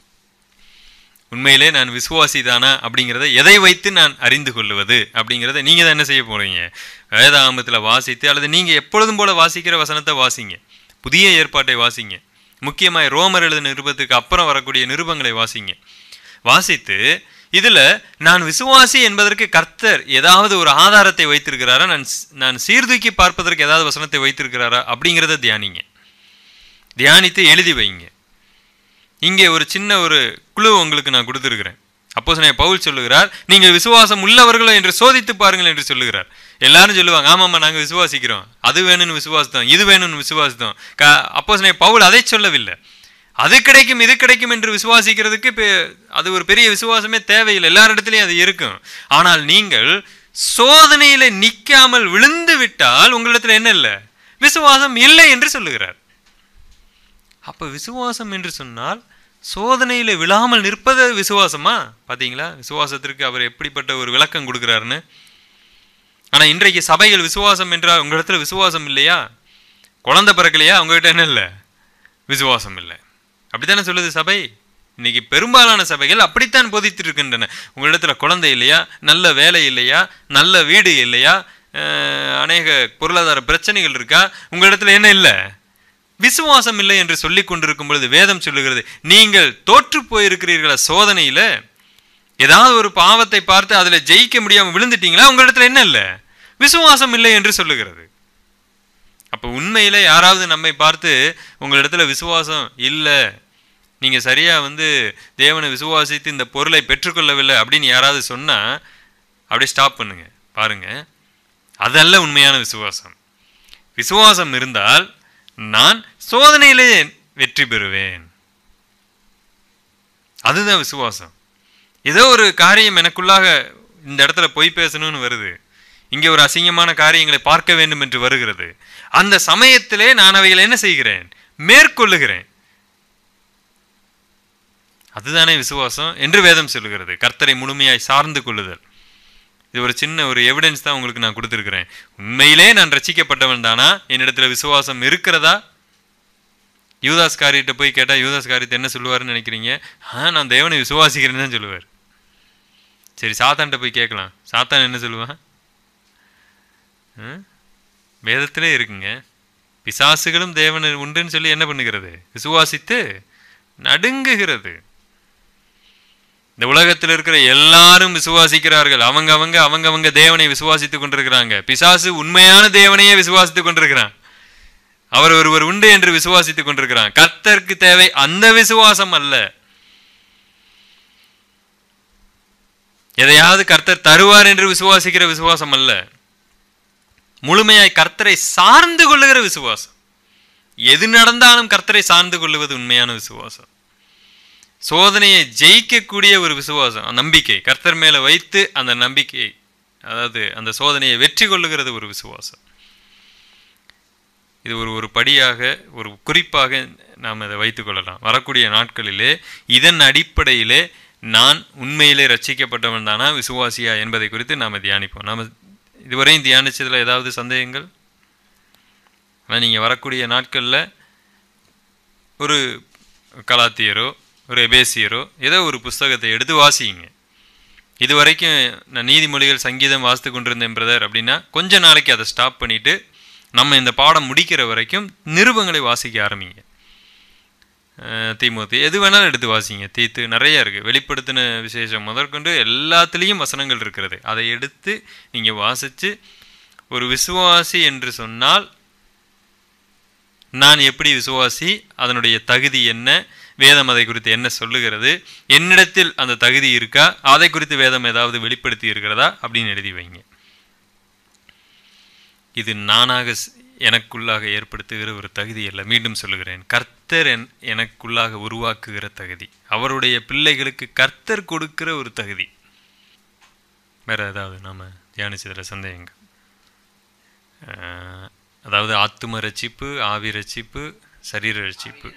உண்மையிலே நான் விசுவாசி தானா அப்படிங்கிறத எதை வைத்து நான் அறிந்து கொள்வது அப்படிங்கிறத நீங்கள் தான் என்ன செய்ய போறீங்க வேதாகமத்தில் வாசித்து அல்லது நீங்கள் எப்பொழுதும் போல வாசிக்கிற வசனத்தை வாசிங்க புதிய ஏற்பாட்டை வாசிங்க முக்கியமாய் ரோமர் எழுத நிருபத்துக்கு அப்புறம் வரக்கூடிய நிருபங்களை வாசிங்க வாசித்து இதுல நான் விசுவாசி என்பதற்கு கர்த்தர் ஏதாவது ஒரு ஆதாரத்தை வைத்திருக்கிறாரா நான் ஸ்- நான் சீர்தூக்கி பார்ப்பதற்கு ஏதாவது வசனத்தை வைத்திருக்கிறாரா அப்படிங்கிறத தியானிங்க தியானித்து எழுதி வைங்க இங்கே ஒரு சின்ன ஒரு குழு உங்களுக்கு நான் கொடுத்துருக்கிறேன் அப்போ பவுல் சொல்லுகிறார் நீங்கள் விசுவாசம் உள்ளவர்களோ என்று சோதித்து பாருங்கள் என்று சொல்லுகிறார் எல்லாரும் சொல்லுவாங்க ஆமாம்மா நாங்கள் விசுவாசிக்கிறோம் அது வேணும்னு விசுவாசித்தோம் இது வேணும்னு விசுவாசித்தோம் க அப்போ பவுல் அதை சொல்லவில்லை அது கிடைக்கும் இது கிடைக்கும் என்று விசுவாசிக்கிறதுக்கு இப்போ அது ஒரு பெரிய விசுவாசமே தேவையில்லை எல்லாரிடத்துலையும் அது இருக்கும் ஆனால் நீங்கள் சோதனையில நிற்காமல் விழுந்து விட்டால் உங்களிடத்துல என்ன இல்லை விசுவாசம் இல்லை என்று சொல்லுகிறார் அப்ப விசுவாசம் என்று சொன்னால் சோதனையில விழாமல் நிற்பது விசுவாசமா பாத்தீங்களா விசுவாசத்திற்கு அவர் எப்படிப்பட்ட ஒரு விளக்கம் கொடுக்கிறாருன்னு ஆனா இன்றைக்கு சபைகள் விசுவாசம் என்றால் உங்களிடத்துல விசுவாசம் இல்லையா குழந்தை பிறக்கலையா உங்ககிட்ட என்ன இல்லை விசுவாசம் இல்லை அப்படித்தானே சொல்லுது சபை இன்னைக்கு பெரும்பாலான சபைகள் அப்படித்தான் போதித்து இருக்கின்றன உங்களிடத்துல குழந்தை இல்லையா நல்ல வேலை இல்லையா நல்ல வீடு இல்லையா அஹ், அநேக பொருளாதார பிரச்சனைகள் இருக்கா உங்களிடத்துல என்ன இல்லை விசுவாசம் இல்லை என்று சொல்லிக் கொண்டிருக்கும் பொழுது வேதம் சொல்லுகிறது நீங்கள் தோற்று போயிருக்கிறீர்களா சோதனையில ஏதாவது ஒரு பாவத்தை பார்த்து அதுல ஜெயிக்க முடியாம விழுந்துட்டீங்களா உங்களிடத்துல என்ன இல்லை விசுவாசம் இல்லை என்று சொல்லுகிறது அப்போ உண்மையில யாராவது நம்மை பார்த்து உங்களிடத்துல விசுவாசம் இல்லை நீங்க சரியா வந்து தேவனை விசுவாசித்து இந்த பொருளை பெற்றுக்கொள்ளவில்லை அப்படின்னு யாராவது சொன்னா அப்படியே ஸ்டாப் பண்ணுங்க பாருங்க அதல்ல உண்மையான விசுவாசம் விசுவாசம் இருந்தால் நான் சோதனையிலே வெற்றி பெறுவேன் அதுதான் விசுவாசம் ஏதோ ஒரு காரியம் எனக்குள்ளாக இந்த இடத்துல பொய் பேசணும்னு வருது இங்கே ஒரு அசிங்கமான காரியங்களை பார்க்க வேண்டும் என்று வருகிறது அந்த சமயத்திலே நான் அவைகளை என்ன செய்கிறேன் மேற்கொள்ளுகிறேன் அதுதானே விசுவாசம் என்று வேதம் சொல்லுகிறது கர்த்தரை முழுமையாய் சார்ந்து கொள்ளுதல் இது ஒரு சின்ன ஒரு எவிடன்ஸ் தான் உங்களுக்கு நான் கொடுத்துருக்கிறேன் உண்மையிலே நான் ரட்சிக்கப்பட்டவன் தானா என்னிடத்துல விசுவாசம் இருக்கிறதா யூதாஸ் காரியத்தை போய் கேட்டால் யூதாஸ் காரியத்தை என்ன சொல்லுவாருன்னு நினைக்கிறீங்க ஆ நான் தேவனை விசுவாசிக்கிறேன்னு தான் சொல்லுவார் சரி சாத்தான்கிட்ட போய் கேட்கலாம் சாத்தான் என்ன சொல்லுவான் ம்? வேதத்திலே இருக்குங்க பிசாசுகளும் தேவன் உண்டுன்னு சொல்லி என்ன பண்ணுகிறது விசுவாசித்து நடுங்குகிறது இந்த உலகத்தில் இருக்கிற எல்லாரும் விசுவாசிக்கிறார்கள் அவங்க அவங்க அவங்க அவங்க தேவனை விசுவாசித்துக் கொண்டிருக்கிறாங்க பிசாசு உண்மையான தேவனையே விசுவாசித்துக் கொண்டிருக்கிறான் அவர் ஒருவர் உண்டு என்று விசுவாசித்துக் கொண்டிருக்கிறான் கர்த்தருக்கு தேவை அந்த விசுவாசம் அல்ல எதையாவது கர்த்தர் தருவார் என்று விசுவாசிக்கிற விசுவாசம் அல்ல முழுமையாய் கர்த்தரை சார்ந்து கொள்ளுகிற விசுவாசம் எது நடந்தாலும் கர்த்தரை சார்ந்து கொள்ளுவது உண்மையான விசுவாசம் சோதனையை ஜெயிக்கக்கூடிய ஒரு விசுவாசம் நம்பிக்கை கர்த்தர் மேல வைத்து அந்த நம்பிக்கை அதாவது அந்த சோதனையை வெற்றி கொள்ளுகிறது ஒரு விசுவாசம் இது ஒரு ஒரு படியாக ஒரு குறிப்பாக நாம் அதை வைத்துக் கொள்ளலாம் வரக்கூடிய நாட்களிலே இதன் அடிப்படையிலே நான் உண்மையிலே ரட்சிக்கப்பட்டவன் தானா விசுவாசியா என்பதை குறித்து நாம் தியானிப்போம் நாம் இதுவரையும் தியானிச்சதுல ஏதாவது சந்தேகங்கள் ஆனால் நீங்கள் வரக்கூடிய நாட்களில் ஒரு கலாத்தியரோ ஒரு எபேசியரோ ஏதோ ஒரு புஸ்தகத்தை எடுத்து வாசிங்க இது வரைக்கும் நான் நீதிமொழிகள் சங்கீதம் வாசித்து கொண்டிருந்தேன் பிரதர் அப்படின்னா கொஞ்ச நாளைக்கு அதை ஸ்டாப் பண்ணிவிட்டு நம்ம இந்த பாடம் முடிக்கிற வரைக்கும் நிருபங்களை வாசிக்க ஆரம்பிங்க அஹ் தீமோத்தி எது வேணாலும் எடுத்து வாசிங்க தீத்து நிறைய இருக்குது வெளிப்படுத்தின விசேஷம் முதற்கொண்டு எல்லாத்துலேயும் வசனங்கள் இருக்கிறது அதை எடுத்து நீங்கள் வாசித்து ஒரு விசுவாசி என்று சொன்னால் நான் எப்படி விசுவாசி அதனுடைய தகுதி என்ன வேதம் அதை குறித்து என்ன சொல்லுகிறது என்னிடத்தில் அந்த தகுதி இருக்கா அதை குறித்து வேதம் ஏதாவது வெளிப்படுத்தி இருக்கிறதா அப்படின்னு எழுதி வைங்க இது நானாக ஸ்- எனக்குள்ளாக ஏற்படுத்துகிற ஒரு தகுதி அல்ல மீண்டும் சொல்லுகிறேன் கர்த்தர் என் எனக்குள்ளாக உருவாக்குகிற தகுதி அவருடைய பிள்ளைகளுக்கு கர்த்தர் கொடுக்கிற ஒரு தகுதி வேற ஏதாவது நாம தியானிச்சதில் சந்தேகங்கள் அஹ், அதாவது ஆத்தும ரட்சிப்பு ஆவி ரட்சிப்பு சரீர ரட்சிப்பு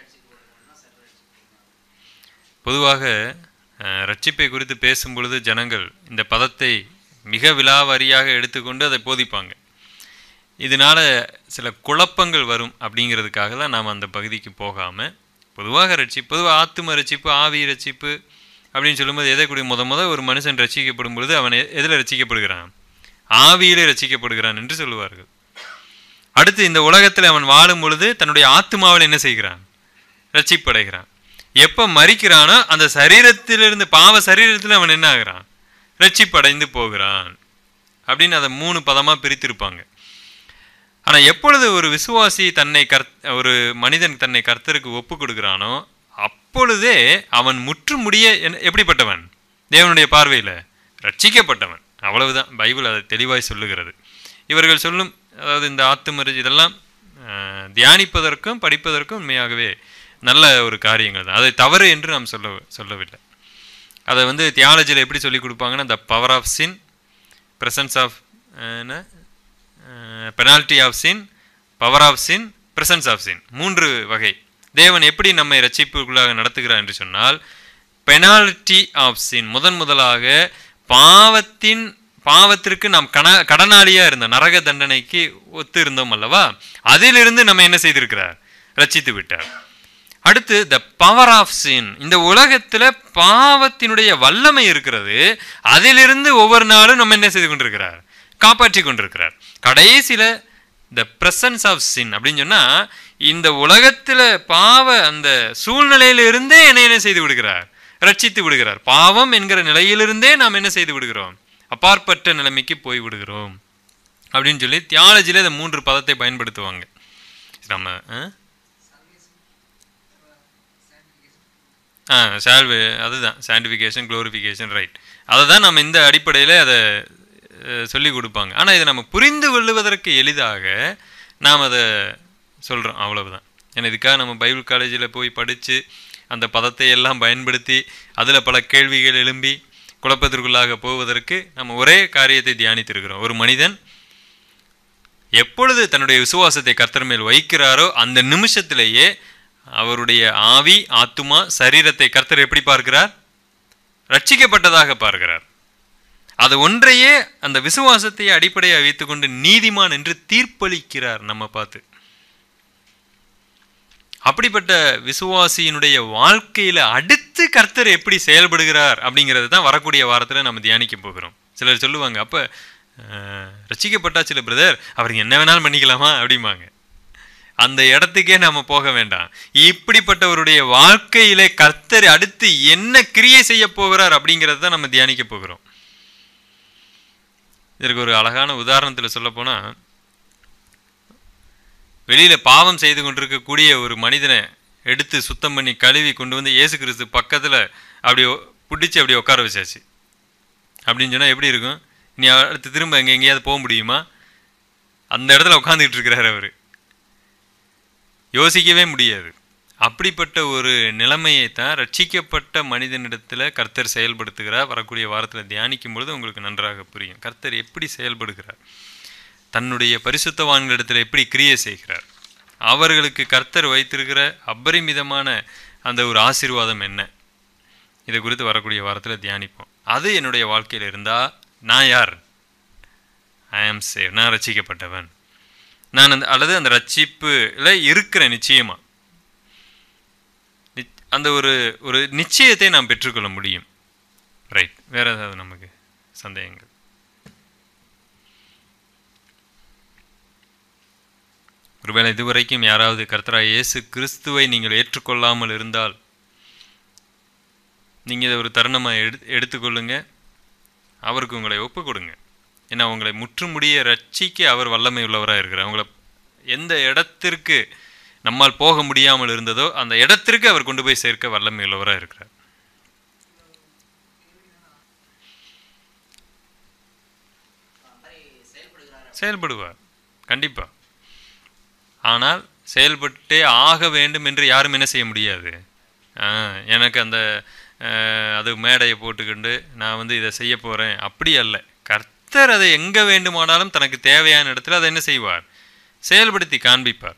பொதுவாக அஹ், ரட்சிப்பை குறித்து பேசும் பொழுது ஜனங்கள் இந்த பதத்தை மிக விலாவாரியாக எடுத்துக்கொண்டு அதை போதிப்பாங்க இதனால சில குழப்பங்கள் வரும் அப்படிங்கிறதுக்காக தான் நாம் அந்த பகுதிக்கு போகாமல் பொதுவாக ரட்சிப்பு பொதுவாக ஆத்தும ரட்சிப்பு ஆவி ரட்சிப்பு அப்படின்னு சொல்லும்போது எதை கூடிய முத முத ஒரு மனுஷன் ரட்சிக்கப்படும் பொழுது அவன் எ- எதில் ரட்சிக்கப்படுகிறான் ஆவியிலே ரட்சிக்கப்படுகிறான் என்று சொல்லுவார்கள் அடுத்து இந்த உலகத்தில் அவன் வாழும் பொழுது தன்னுடைய ஆத்மாவில் என்ன செய்கிறான் ரட்சிப்படைகிறான் எப்போ மறிக்கிறானோ அந்த சரீரத்திலிருந்து பாவ சரீரத்தில் அவன் என்ன ஆகிறான் ரட்சிப்படைந்து போகிறான் அப்படின்னு அதை மூணு பதமாக பிரித்திருப்பாங்க ஆனால் எப்பொழுது ஒரு விசுவாசி தன்னை கர் ஒரு மனிதன் தன்னை கர்த்தருக்கு ஒப்பு கொடுக்கிறானோ அப்பொழுதே அவன் முற்று முடிய என்ன- எப்படிப்பட்டவன் தேவனுடைய பார்வையில் ரட்சிக்கப்பட்டவன் அவ்வளவுதான் பைபிள் அதை தெளிவாய் சொல்லுகிறது இவர்கள் சொல்லும் அதாவது இந்த ஆத்துமரிஜ் இதெல்லாம் அஹ், தியானிப்பதற்கும் படிப்பதற்கும் உண்மையாகவே நல்ல ஒரு காரியங்கள் தான் அதை தவறு என்று நாம் சொல்ல சொல்லவில்லை அதை வந்து தியாலஜியில் எப்படி சொல்லி கொடுப்பாங்கன்னா the power of sin presence of என்ன penalty of sin power of sin presence of sin மூன்று வகை தேவன் எப்படி நம்மை ரட்சிப்புக்குள்ளாக நடத்துகிறார் என்று சொன்னால் பெனால்டி ஆஃப் சின் முதன் முதலாக பாவத்தின் பாவத்திற்கு நாம் கண கடனாளியாக இருந்தோம் நரக தண்டனைக்கு ஒத்து இருந்தோம் அல்லவா அதிலிருந்து நம்ம என்ன செய்திருக்கிறார் ரட்சித்து விட்டார் அடுத்து த பவர் ஆஃப் சின் இந்த உலகத்துல பாவத்தினுடைய வல்லமை இருக்கிறது அதிலிருந்து ஒவ்வொரு நாளும் நம்ம என்ன செய்து கொண்டிருக்கிறார் காப்பாற்றி கொண்டிருக்கிறார் கடைசியில த பிரசன்ஸ் ஆஃப் சின் அப்படின்னு சொன்னா இந்த உலகத்துல பாவ அந்த சூழ்நிலையிலிருந்தே என்ன என்ன செய்து விடுகிறார் ரட்சித்து விடுகிறார் பாவம் என்கிற நிலையிலிருந்தே நாம் என்ன செய்து விடுகிறோம் அப்பாற்பட்ட நிலைமைக்கு போய் விடுகிறோம் அப்படின்னு சொல்லி தியாலஜியில் இந்த மூன்று பதத்தை பயன்படுத்துவாங்க நம்ம ஆ? ஆ சால்வே அதுதான் சாண்டிஃபிகேஷன் குளோரிஃபிகேஷன் ரைட் அதை தான் நம்ம இந்த அடிப்படையில் அதை சொல்லி கொடுப்பாங்க ஆனால் இதை நம்ம புரிந்து கொள்ளுவதற்கு எளிதாக நாம் அதை சொல்கிறோம் அவ்வளவுதான் ஏன்னா இதுக்காக நம்ம பைபிள் காலேஜில் போய் படித்து அந்த பதத்தை எல்லாம் பயன்படுத்தி அதில் பல கேள்விகள் எழும்பி குழப்பத்திற்குள்ளாக போவதற்கு நம்ம ஒரே காரியத்தை தியானித்திருக்கிறோம் ஒரு மனிதன் எப்பொழுது தன்னுடைய விசுவாசத்தை கர்த்தர் மேல் வைக்கிறாரோ அந்த நிமிஷத்திலேயே அவருடைய ஆவி ஆத்துமா சரீரத்தை கர்த்தர் எப்படி பார்க்கிறார் ரட்சிக்கப்பட்டதாக பார்க்கிறார் அது ஒன்றையே அந்த விசுவாசத்தை அடிப்படையாக வைத்துக்கொண்டு நீதிமான் என்று தீர்ப்பளிக்கிறார் நம்ம பார்த்து அப்படிப்பட்ட விசுவாசியினுடைய வாழ்க்கையில அடுத்து கர்த்தர் எப்படி செயல்படுகிறார் அப்படிங்கிறது தான் வரக்கூடிய வாரத்தில் நம்ம தியானிக்க போகிறோம் சிலர் சொல்லுவாங்க அப்போ ரசிக்கப்பட்டா சில பிரதர் அவர் என்ன வேணாலும் பண்ணிக்கலாமா அப்படிம்பாங்க அந்த இடத்துக்கே நாம போக வேண்டாம் இப்படிப்பட்டவருடைய வாழ்க்கையிலே கர்த்தர் அடுத்து என்ன கிரியை செய்ய போகிறார் அப்படிங்கிறத தான் நம்ம தியானிக்க போகிறோம் இதற்கு ஒரு அழகான உதாரணத்தில் சொல்ல போனா வெளியில பாவம் செய்து கொண்டிருக்கக்கூடிய ஒரு மனிதனை எடுத்து சுத்தம் பண்ணி கழுவி கொண்டு வந்து இயேசு கிறிஸ்து பக்கத்துல அப்படி உ- பிடிச்சி அப்படி உட்கார வச்சாச்சு அப்படின்னு சொன்னா எப்படி இருக்கும் நீ அடுத்து திரும்ப எங்க எங்கேயாவது போக முடியுமா அந்த இடத்துல உட்காந்துக்கிட்டு இருக்கிறாரு அவரு யோசிக்கவே முடியாது அப்படிப்பட்ட ஒரு நிலைமையை தான் ரட்சிக்கப்பட்ட மனிதனிடத்தில் கர்த்தர் செயல்படுத்துகிறார் வரக்கூடிய வாரத்தில் தியானிக்கும் பொழுது உங்களுக்கு நன்றாக புரியும் கர்த்தர் எப்படி செயல்படுகிறார் தன்னுடைய பரிசுத்தவான்களிடத்தில் எப்படி கிரியை செய்கிறார் அவர்களுக்கு கர்த்தர் வைத்திருக்கிற அபரிமிதமான அந்த ஒரு ஆசீர்வாதம் என்ன இதை குறித்து வரக்கூடிய வாரத்தில் தியானிப்போம் அது என்னுடைய வாழ்க்கையில் இருந்தால் நான் யார் ஐ ஆம் சேவ் நான் ரட்சிக்கப்பட்டவன் நான் அந்த அல்லது அந்த ரட்சிப்புல இருக்கிற நிச்சயமா அந்த ஒரு ஒரு நிச்சயத்தை நாம் பெற்றுக்கொள்ள முடியும் ரைட் வேற ஏதாவது நமக்கு சந்தேகங்கள் ஒருவேளை இதுவரைக்கும் யாராவது கர்த்தராய் இயேசு கிறிஸ்துவை நீங்கள் ஏற்றுக்கொள்ளாமல் இருந்தால் நீங்கள் இதை ஒரு தருணமாக எடு எடுத்துக்கொள்ளுங்க அவருக்கு உங்களை ஒப்பு கொடுங்க ஏன்னா உங்களை முற்றுமுடிய ரட்சிக்க அவர் வல்லமை உள்ளவராக இருக்கிறார் உங்களை எந்த இடத்திற்கு நம்மால் போக முடியாமல் இருந்ததோ அந்த இடத்திற்கு அவர் கொண்டு போய் சேர்க்க வல்லமை உள்ளவராக இருக்கிறார் செயல்படுவார் கண்டிப்பா ஆனால் செயல்பட்டே ஆக வேண்டும் என்று யாரும் என்ன செய்ய முடியாது ஆ, எனக்கு அந்த அஹ், அது மேடையை போட்டுக்கிண்டு நான் வந்து இதை செய்ய போகிறேன் அப்படி அல்ல கர்த்தர் அதை எங்கே வேண்டுமானாலும் தனக்கு தேவையான இடத்துல அதை என்ன செய்வார் செயல்படுத்தி காண்பிப்பார்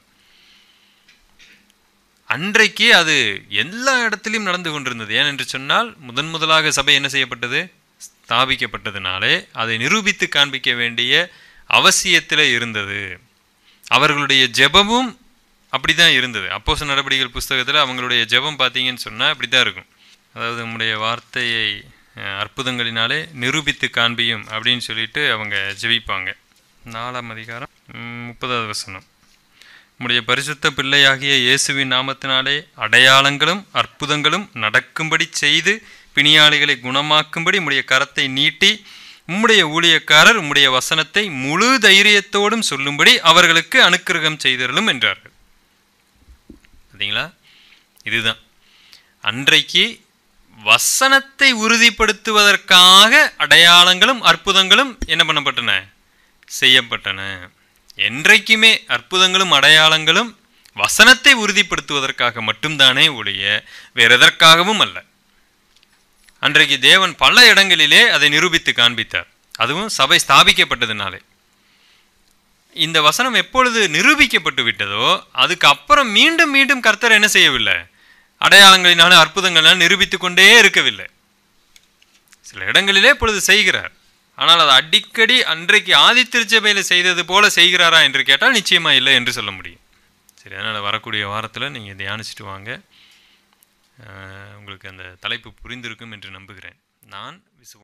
அன்றைக்கு அது எல்லா இடத்திலும் நடந்து கொண்டிருந்தது ஏனென்று சொன்னால் முதன் முதலாக சபை என்ன செய்யப்பட்டது ஸ்தாபிக்கப்பட்டதுனாலே அதை நிரூபித்து காண்பிக்க வேண்டிய அவசியத்தில் இருந்தது அவர்களுடைய ஜெபமும் அப்படிதான் இருந்தது அப்போஸ் நடவடிக்கைகள் புஸ்தகத்தில் அவங்களுடைய ஜெபம் பார்த்தீங்கன்னு சொன்னால் அப்படி தான் இருக்கும் அதாவது நம்முடைய வார்த்தையை அஹ், அற்புதங்களினாலே நிரூபித்து காண்பியும் அப்படின்னு சொல்லிட்டு அவங்க ஜெபிப்பாங்க நாலாம் அதிகாரம் ம், முப்பதாவது வசனம் உம்முடைய பரிசுத்த பிள்ளையாகிய இயேசுவின் நாமத்தினாலே அடையாளங்களும் அற்புதங்களும் நடக்கும்படி செய்து பிணியாளிகளை குணமாக்கும்படி உம்முடைய கரத்தை நீட்டி உம்முடைய ஊழியக்காரர் உம்முடைய வசனத்தை முழு தைரியத்தோடும் சொல்லும்படி அவர்களுக்கு அனுக்கிரகம் செய்தருளும் என்றார்கள் பார்த்தீங்களா இதுதான் அன்றைக்கு வசனத்தை உறுதிப்படுத்துவதற்காக அடையாளங்களும் அற்புதங்களும் என்ன பண்ணப்பட்டன செய்யப்பட்டன என்றைக்குமே அற்புதங்களும் அடையாளங்களும் வசனத்தை உறுதிப்படுத்துவதற்காக மட்டும்தானே ஒழிய வேற எதற்காகவும் அல்ல அன்றைக்கு தேவன் பல இடங்களிலே அதை நிரூபித்து காண்பித்தார் அதுவும் சபை ஸ்தாபிக்கப்பட்டதுனாலே இந்த வசனம் எப்பொழுது நிரூபிக்கப்பட்டு விட்டதோ அதுக்கு அப்புறம் மீண்டும் மீண்டும் கர்த்தர் என்ன செய்யவில்லை அடையாளங்களினாலும் அற்புதங்களால் நிரூபித்து கொண்டே இருக்கவில்லை சில இடங்களிலே இப்பொழுது செய்கிறார் ஆனால் அது அடிக்கடி அன்றைக்கு ஆதித்திருச்சபையில் செய்தது போல செய்கிறாரா என்று கேட்டால் நிச்சயமா இல்லை என்று சொல்ல முடியும் சரி அதனால் வரக்கூடிய வாரத்தில் நீங்கள் தியானிச்சுட்டு வாங்க அஹ், உங்களுக்கு அந்த தலைப்பு புரிந்திருக்கும் என்று நம்புகிறேன் நான் விசுவா